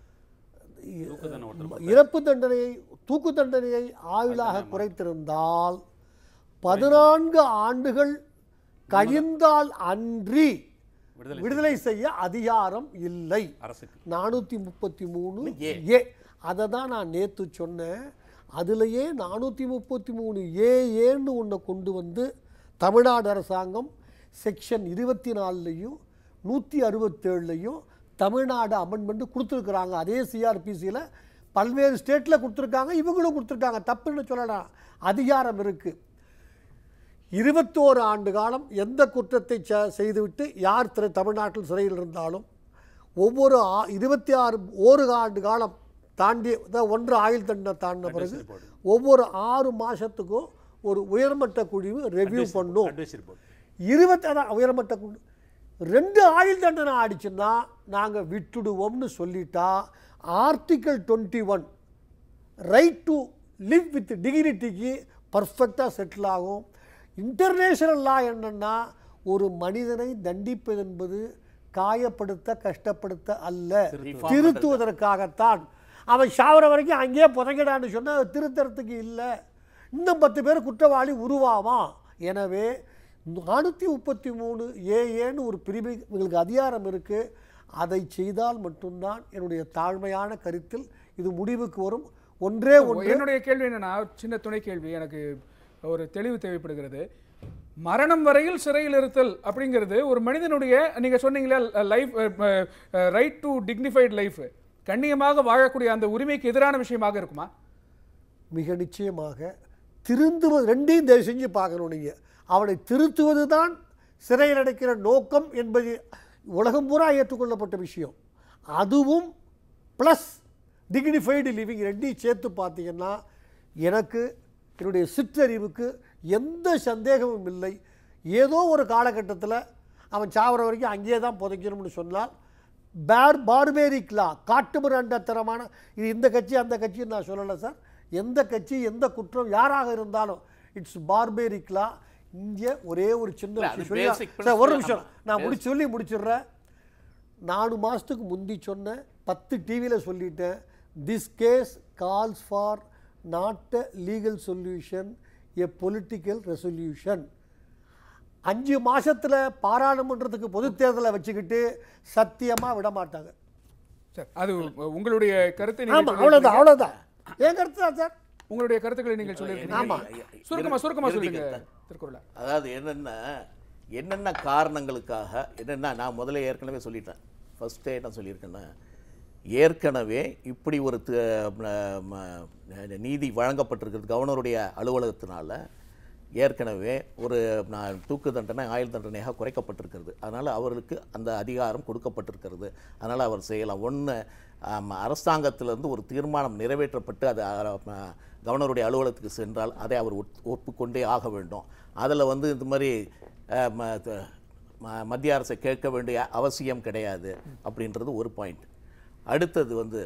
இறப்பு தண்டனையை தூக்கு தண்டனையை ஆயுளாக குறைத்திருந்தால் பதினான்கு ஆண்டுகள் கழிந்தால் அன்றி விடுதலை செய்ய அதிகாரம் இல்லை அரசுக்கு நானூற்றி முப்பத்தி மூணு ஏ. ஏ அதை தான் நான் நேற்று சொன்னேன் அதுலேயே நானூற்றி முப்பத்தி மூணு ஏ ஏன்னு ஒன்றை கொண்டு வந்து தமிழ்நாடு அரசாங்கம் செக்ஷன் இருபத்தி நாலுலையும் நூற்றி அறுபத்தேழுலையும் தமிழ்நாடு அமெண்ட்மெண்ட் கொடுத்துருக்குறாங்க அதே சிஆர்பிசியில் பல்வேறு ஸ்டேட்டில் கொடுத்துருக்காங்க இவங்களும் கொடுத்துருக்காங்க தப்புன்னு சொல்லலாம் அதிகாரம் இருக்குது இருபத்தோரு ஆண்டு காலம் எந்த குற்றத்தை ச- செய்துவிட்டு யார் திரு தமிழ்நாட்டில் சிறையில் இருந்தாலும் ஒவ்வொரு ஆ இருபத்தி ஆறு ஒரு ஆண்டு காலம் தாண்டி அதாவது ஒன்று ஆயுள் தண்டனை தாண்டின பிறகு ஒவ்வொரு ஆறு மாதத்துக்கும் ஒரு உயர்மட்ட குழு ரெவ்யூ பண்ணும் அட்வைசரி போர்டு இருபத்தி அதான் உயர்மட்ட குழு ரெண்டு ஆயுள் தண்டனை ஆடிச்சுன்னா நாங்கள் விட்டுடுவோம்னு சொல்லிட்டா article twenty one right to live with டிகினிட்டிக்கு பர்ஃபெக்டாக செட்டில் ஆகும் இன்டர்நேஷனல் லா என்னன்னா ஒரு மனிதனை தண்டிப்பது என்பது காயப்படுத்த கஷ்டப்படுத்த அல்ல திருத்துவதற்காகத்தான் அவன் சாவர வரைக்கும் அங்கேயே புதைங்கடான்னு சொன்னால் திருத்தறதுக்கு இல்லை இன்னும் பத்து பேர் குற்றவாளி உருவாவான் எனவே நானூற்றி முப்பத்தி மூணு ஏஏன்னு ஒரு பிரிவு இவங்களுக்கு அதிகாரம் இருக்குது அதை செய்தால் மட்டும்தான் என்னுடைய தாழ்மையான கருத்தில் இது முடிவுக்கு வரும் ஒன்றே ஒன்று என்னுடைய கேள்வி என்னன்னா சின்ன துணை கேள்வி எனக்கு ஒரு தெளிவு தேவைப்படுகிறது மரணம் வரையில் சிறையில் இருத்தல் அப்படிங்கிறது ஒரு மனிதனுடைய நீங்க சொன்னீங்களே life right to dignified life கண்ணியமாக வாழக்கூடிய அந்த உரிமைக்கு எதிரான விஷயமாக இருக்குமா மிக நிச்சயமாக திருந்துவது ரெண்டையும் தயவு செஞ்சு பார்க்கணும் நீங்கள் அவனை திருத்துவது தான் சிறையில் அடைக்கிற நோக்கம் என்பது உலகம் பூரா ஏற்றுக்கொள்ளப்பட்ட விஷயம் அதுவும் ப்ளஸ் டிக்னிஃபைடு லிவிங் ரெண்டையும் சேர்த்து பார்த்தீங்கன்னா எனக்கு என்னுடைய சிற்றறிவுக்கு எந்த சந்தேகமும் இல்லை ஏதோ ஒரு காலகட்டத்தில் அவன் சாவர வரைக்கும் அங்கேயே தான் புதைக்கணும்னு சொன்னால் பேர் பார்பேரிக் லா காட்டுமிராண்டத்தனமான இது இந்த கட்சி அந்த கட்சின்னு நான் சொல்லலை சார் எந்த கட்சி எந்த குற்றம் யாராக இருந்தாலும் இட்ஸ் பார்பேரிக் லா இங்கே ஒரே ஒரு சின்ன இல்ல, அது விஷயம் சொல்லி basic சார் ஒரு principle. நிமிஷம் ஆமா. நான் முடி சொல்லி முடிச்சிடுறேன் நாலு மாதத்துக்கு முந்தி சொன்னேன் பத்து டிவியில் சொல்லிட்டேன் this case calls for not a legal solution a political resolution அஞ்சு மாசத்துல பாராளுமன்றத்துக்கு பொதுத் தேர்தலை வச்சுக்கிட்டு சத்தியமாக விட மாட்டாங்க சார் அது உங்களுடைய கருத்தை நீங்கள் ஆமாம் சொல்லியிருக்கீங்க. அவ்வளோதான் அவ்வளோதான் என் கருத்து தான் சார் உங்களுடைய கருத்துக்களை நீங்கள் சொல்லியிருக்கீங்க ஆமா. சுருக்கமா சுருக்கமா இறுதி சொல்லுங்க கருத்தா? திருக்குறளா அதாவது என்னென்ன என்னென்ன காரணங்களுக்காக என்னென்ன நான் முதல்ல ஏற்கனவே சொல்லிட்டேன் ஃபஸ்ட்டே என்ன சொல்லியிருக்கேன்னா ஏற்கனவே இப்படி ஒரு தி- ம- ம- நீதி வழங்கப்பட்டிருக்கிறது கவர்னருடைய அலுவலகத்தினால ஏற்கனவே ஒரு நான் தூக்கு தண்டனை ஆயுள் தண்டனையாக குறைக்கப்பட்டிருக்கிறது அதனால் அவர்களுக்கு அந்த அதிகாரம் கொடுக்கப்பட்டிருக்கிறது அதனால் அவர் செய்யலாம் ஒன்று அரசாங்கத்திலிருந்து ஒரு தீர்மானம் நிறைவேற்றப்பட்டு அது அ, ம, கவர்னருடைய அலுவலகத்துக்கு சென்றால் அதை அவர் ஒத்- ஒப்புக்கொண்டே ஆக வேண்டும் அதில் வந்து இந்த மாதிரி அ, ம, த- ம- மத்திய அரசை கேட்க வேண்டிய அவசியம் கிடையாது அப்படின்றது ஒரு பாயிண்ட் அடுத்தது வந்து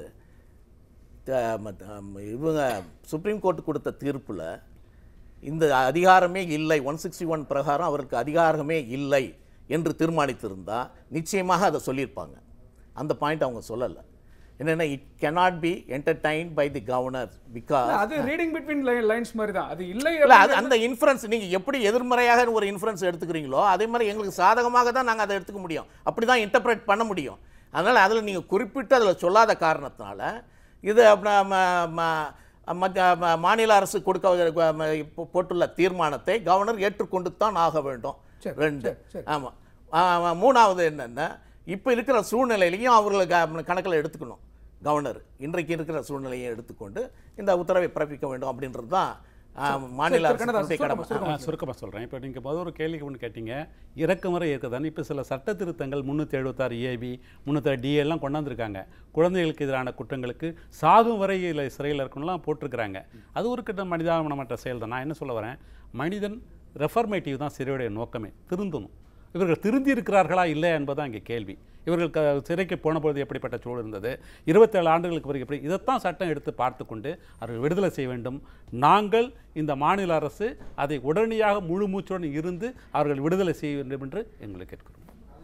த- ம- ம- இவங்க சுப்ரீம் கோர்ட் கொடுத்த தீர்ப்பில் இந்த அதிகாரமே இல்லை ஒன் சிக்ஸ்டி ஒன் பிரகாரம் அவருக்கு அதிகாரமே இல்லை என்று தீர்மானித்திருந்தால் நிச்சயமாக அதை சொல்லியிருப்பாங்க அந்த பாயிண்ட் அவங்க சொல்லலை என்னென்னா it cannot be entertained by the governor because அது ரீடிங் பிட்வீன் லைன்ஸ் மாதிரி தான் அது இல்லை இல்லை அது அந்த இன்ஃபரன்ஸ் நீங்கள் எப்படி எதிர்மறையாக ஒரு இன்ஃபரன்ஸ் எடுத்துக்கிறீங்களோ அதே மாதிரி எங்களுக்கு சாதகமாக தான் நாங்கள் அதை எடுத்துக்க முடியும் அப்படி தான் இன்டர்பிரேட் பண்ண முடியும் அதனால் அதில் நீங்கள் குறிப்பிட்டு அதில் சொல்லாத காரணத்தினால இது அப்ப- ம- ம- மத்திய ம- மாநில அரசு கொடுக்க ம- இப்போ போட்டுள்ள தீர்மானத்தை கவர்னர் ஏற்றுக்கொண்டு தான் ஆக வேண்டும் சரி, ரெண்டு சரி, சரி. ஆமாம் மூணாவது என்னென்னா இப்போ இருக்கிற சூழ்நிலையிலையும் அவர்களுக்கு கணக்கில் எடுத்துக்கணும் கவர்னர் இன்றைக்கு இருக்கிற சூழ்நிலையை எடுத்துக்கொண்டு இந்த உத்தரவை பிறப்பிக்க வேண்டும் அப்படின்றது தான் ஆ, மாநில சரி, கண்ணதாசன், அரசு கடமை சுருக்கமா, சுருக்கமாக சொல்கிறேன் இப்போ நீங்கள் முதல் ஒரு கேள்விக்கு ஒன்று கேட்டீங்க இறக்குமுறை இருக்குதான்னு இப்போ சில சட்ட திருத்தங்கள் முந்நூற்றி எழுபத்தாறு ஏபி முந்நூற்றி டிஏ எல்லாம் கொண்டாந்துருக்காங்க குழந்தைகளுக்கு எதிரான குற்றங்களுக்கு சாகும் வரை இல்லை சிறையில் இருக்கணும்லாம் போட்டிருக்கிறாங்க அது ஒரு கிட்ட மனிதாபனமற்ற செயல் தான் நான் என்ன சொல்ல வரேன் மனிதன் ரெஃபர்மேட்டிவ் தான் சிறையுடைய நோக்கமே திருந்தணும் இவர்கள் திருந்தி இருக்கிறார்களா இல்லை என்பதுதான் இங்கே கேள்வி இவர்கள் க சிறைக்கு போன பொழுது எப்படிப்பட்ட சூழல் இருந்தது இருபத்தேழு ஆண்டுகளுக்கு பிறகு எப்படி இதைத்தான் சட்டம் எடுத்து பார்த்து கொண்டு அவர்கள் விடுதலை செய்ய வேண்டும் நாங்கள் இந்த மாநில அரசு அதை உடனடியாக முழு மூச்சுடன் இருந்து அவர்கள் விடுதலை செய்ய வேண்டும் என்று எங்களை கேட்கிறோம்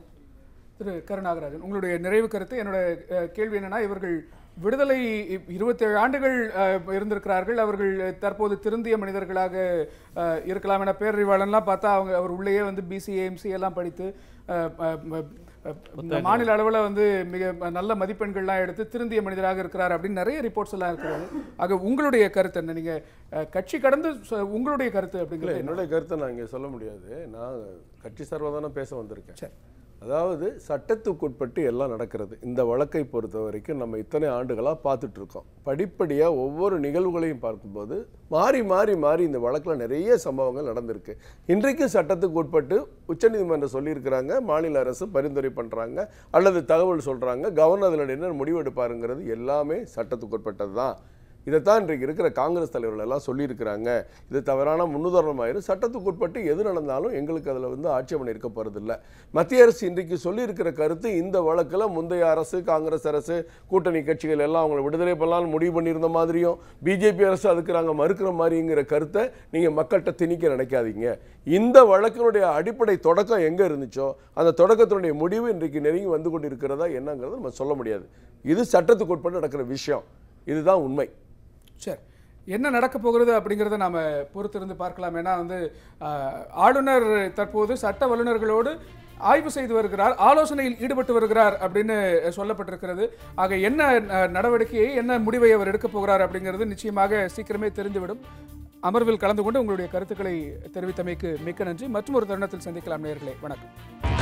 திரு கருணாகராஜன் உங்களுடைய நிறைவு கருத்து என்னோட அஹ், கேள்வி என்னன்னா இவர்கள் விடுதலை இருபத்தேழு ஆண்டுகள் அஹ், இருந்திருக்கிறார்கள் அவர்கள் தற்போது திருந்திய மனிதர்களாக அஹ், இருக்கலாம் என பேரறிவாளன்லாம் பார்த்தா அவங்க அவர் உள்ளேயே வந்து பிசி எம்சி எல்லாம் படித்து அஹ், அஹ், அஹ், இந்த மாநில அளவில் வந்து மிக நல்ல மதிப்பெண்கள்லாம் எடுத்து திருந்திய மனிதராக இருக்கிறார் அப்படின்னு நிறைய ரிப்போர்ட்ஸ் எல்லாம் இருக்கிறது ஆக உங்களுடைய கருத்து என்ன நீங்க அஹ், கட்சி கடந்து சொ- உங்களுடைய கருத்து இல்லை அப்படிங்கிறது என்ன? என்னுடைய கருத்தை நான் இங்கே சொல்ல முடியாது நான் கட்சி சார்பாக தானே பேச வந்திருக்கேன் சரி. அதாவது சட்டத்துக்குட்பட்டு எல்லாம் நடக்கிறது இந்த வழக்கை பொறுத்த வரைக்கும் நம்ம இத்தனை ஆண்டுகளாக பார்த்துட்டு இருக்கோம் படிப்படியாக ஒவ்வொரு நிகழ்வுகளையும் பார்க்கும்போது மாறி மாறி மாறி இந்த வழக்கில் நிறைய சம்பவங்கள் நடந்திருக்கு இன்றைக்கும் சட்டத்துக்கு உட்பட்டு உச்சநீதிமன்றம் சொல்லியிருக்கிறாங்க மாநில அரசு பரிந்துரை பண்ணுறாங்க அல்லது தகவல் சொல்கிறாங்க கவர்னர் அதில் என்ன முடிவெடுப்பாருங்கிறது எல்லாமே சட்டத்துக்கு உட்பட்டது தான் இதைத்தான் இன்றைக்கு இருக்கிற காங்கிரஸ் தலைவர்கள் எல்லாம் சொல்லியிருக்கிறாங்க இது தவறான முன்னுதாரணமாயிரும் சட்டத்துக்கு உட்பட்டு எது நடந்தாலும் எங்களுக்கு அதில் வந்து ஆட்சேபனை இருக்க போகிறதில்ல மத்திய அரசு இன்றைக்கு சொல்லியிருக்கிற கருத்து இந்த வழக்கில் முந்தைய அரசு காங்கிரஸ் அரசு கூட்டணி கட்சிகள் எல்லாம் அவங்களை விடுதலை பண்ணலாம்னு முடிவு பண்ணியிருந்த மாதிரியும் பிஜேபி அரசு அதுக்கு நாங்கள் மறுக்கிற மாதிரிங்கிற கருத்தை நீங்கள் மக்கள்கிட்ட திணிக்க நினைக்காதீங்க இந்த வழக்கினுடைய அடிப்படை தொடக்கம் எங்கே இருந்துச்சோ அந்த தொடக்கத்தினுடைய முடிவு இன்றைக்கு நெருங்கி வந்து கொண்டு இருக்கிறதா என்னங்கிறத நம்ம சொல்ல முடியாது இது சட்டத்துக்கு உட்பட்டு நடக்கிற விஷயம் இதுதான் உண்மை சரி என்ன நடக்க போகிறது அப்படிங்கிறத நாம் பொறுத்திருந்து பார்க்கலாம் ஏன்னா வந்து ஆஹ், ஆளுநர் தற்போது சட்ட வல்லுநர்களோடு ஆய்வு செய்து வருகிறார் ஆலோசனையில் ஈடுபட்டு வருகிறார் அப்படின்னு சொல்லப்பட்டிருக்கிறது ஆக என்ன அஹ், நடவடிக்கையை என்ன முடிவை அவர் எடுக்கப் போகிறார் அப்படிங்கிறது நிச்சயமாக சீக்கிரமே தெரிந்துவிடும் அமர்வில் கலந்து கொண்டு உங்களுடைய கருத்துக்களை தெரிவித்தமைக்கு மிக்க நன்றி மற்றும் ஒரு தருணத்தில் சந்திக்கலாம் நேர்களே வணக்கம்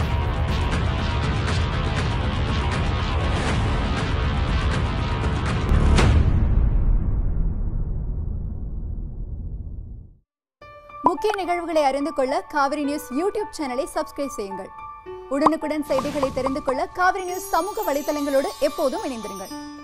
முக்கிய நிகழ்வுகளை அறிந்து கொள்ள காவிரி நியூஸ் யூடியூப் சேனலை சப்ஸ்கிரைப் செய்யுங்கள் உடனுக்குடன் செய்திகளை தெரிந்து கொள்ள காவிரி நியூஸ் சமூக வலைத்தளங்களோடு எப்போதும் இணைந்திருங்கள்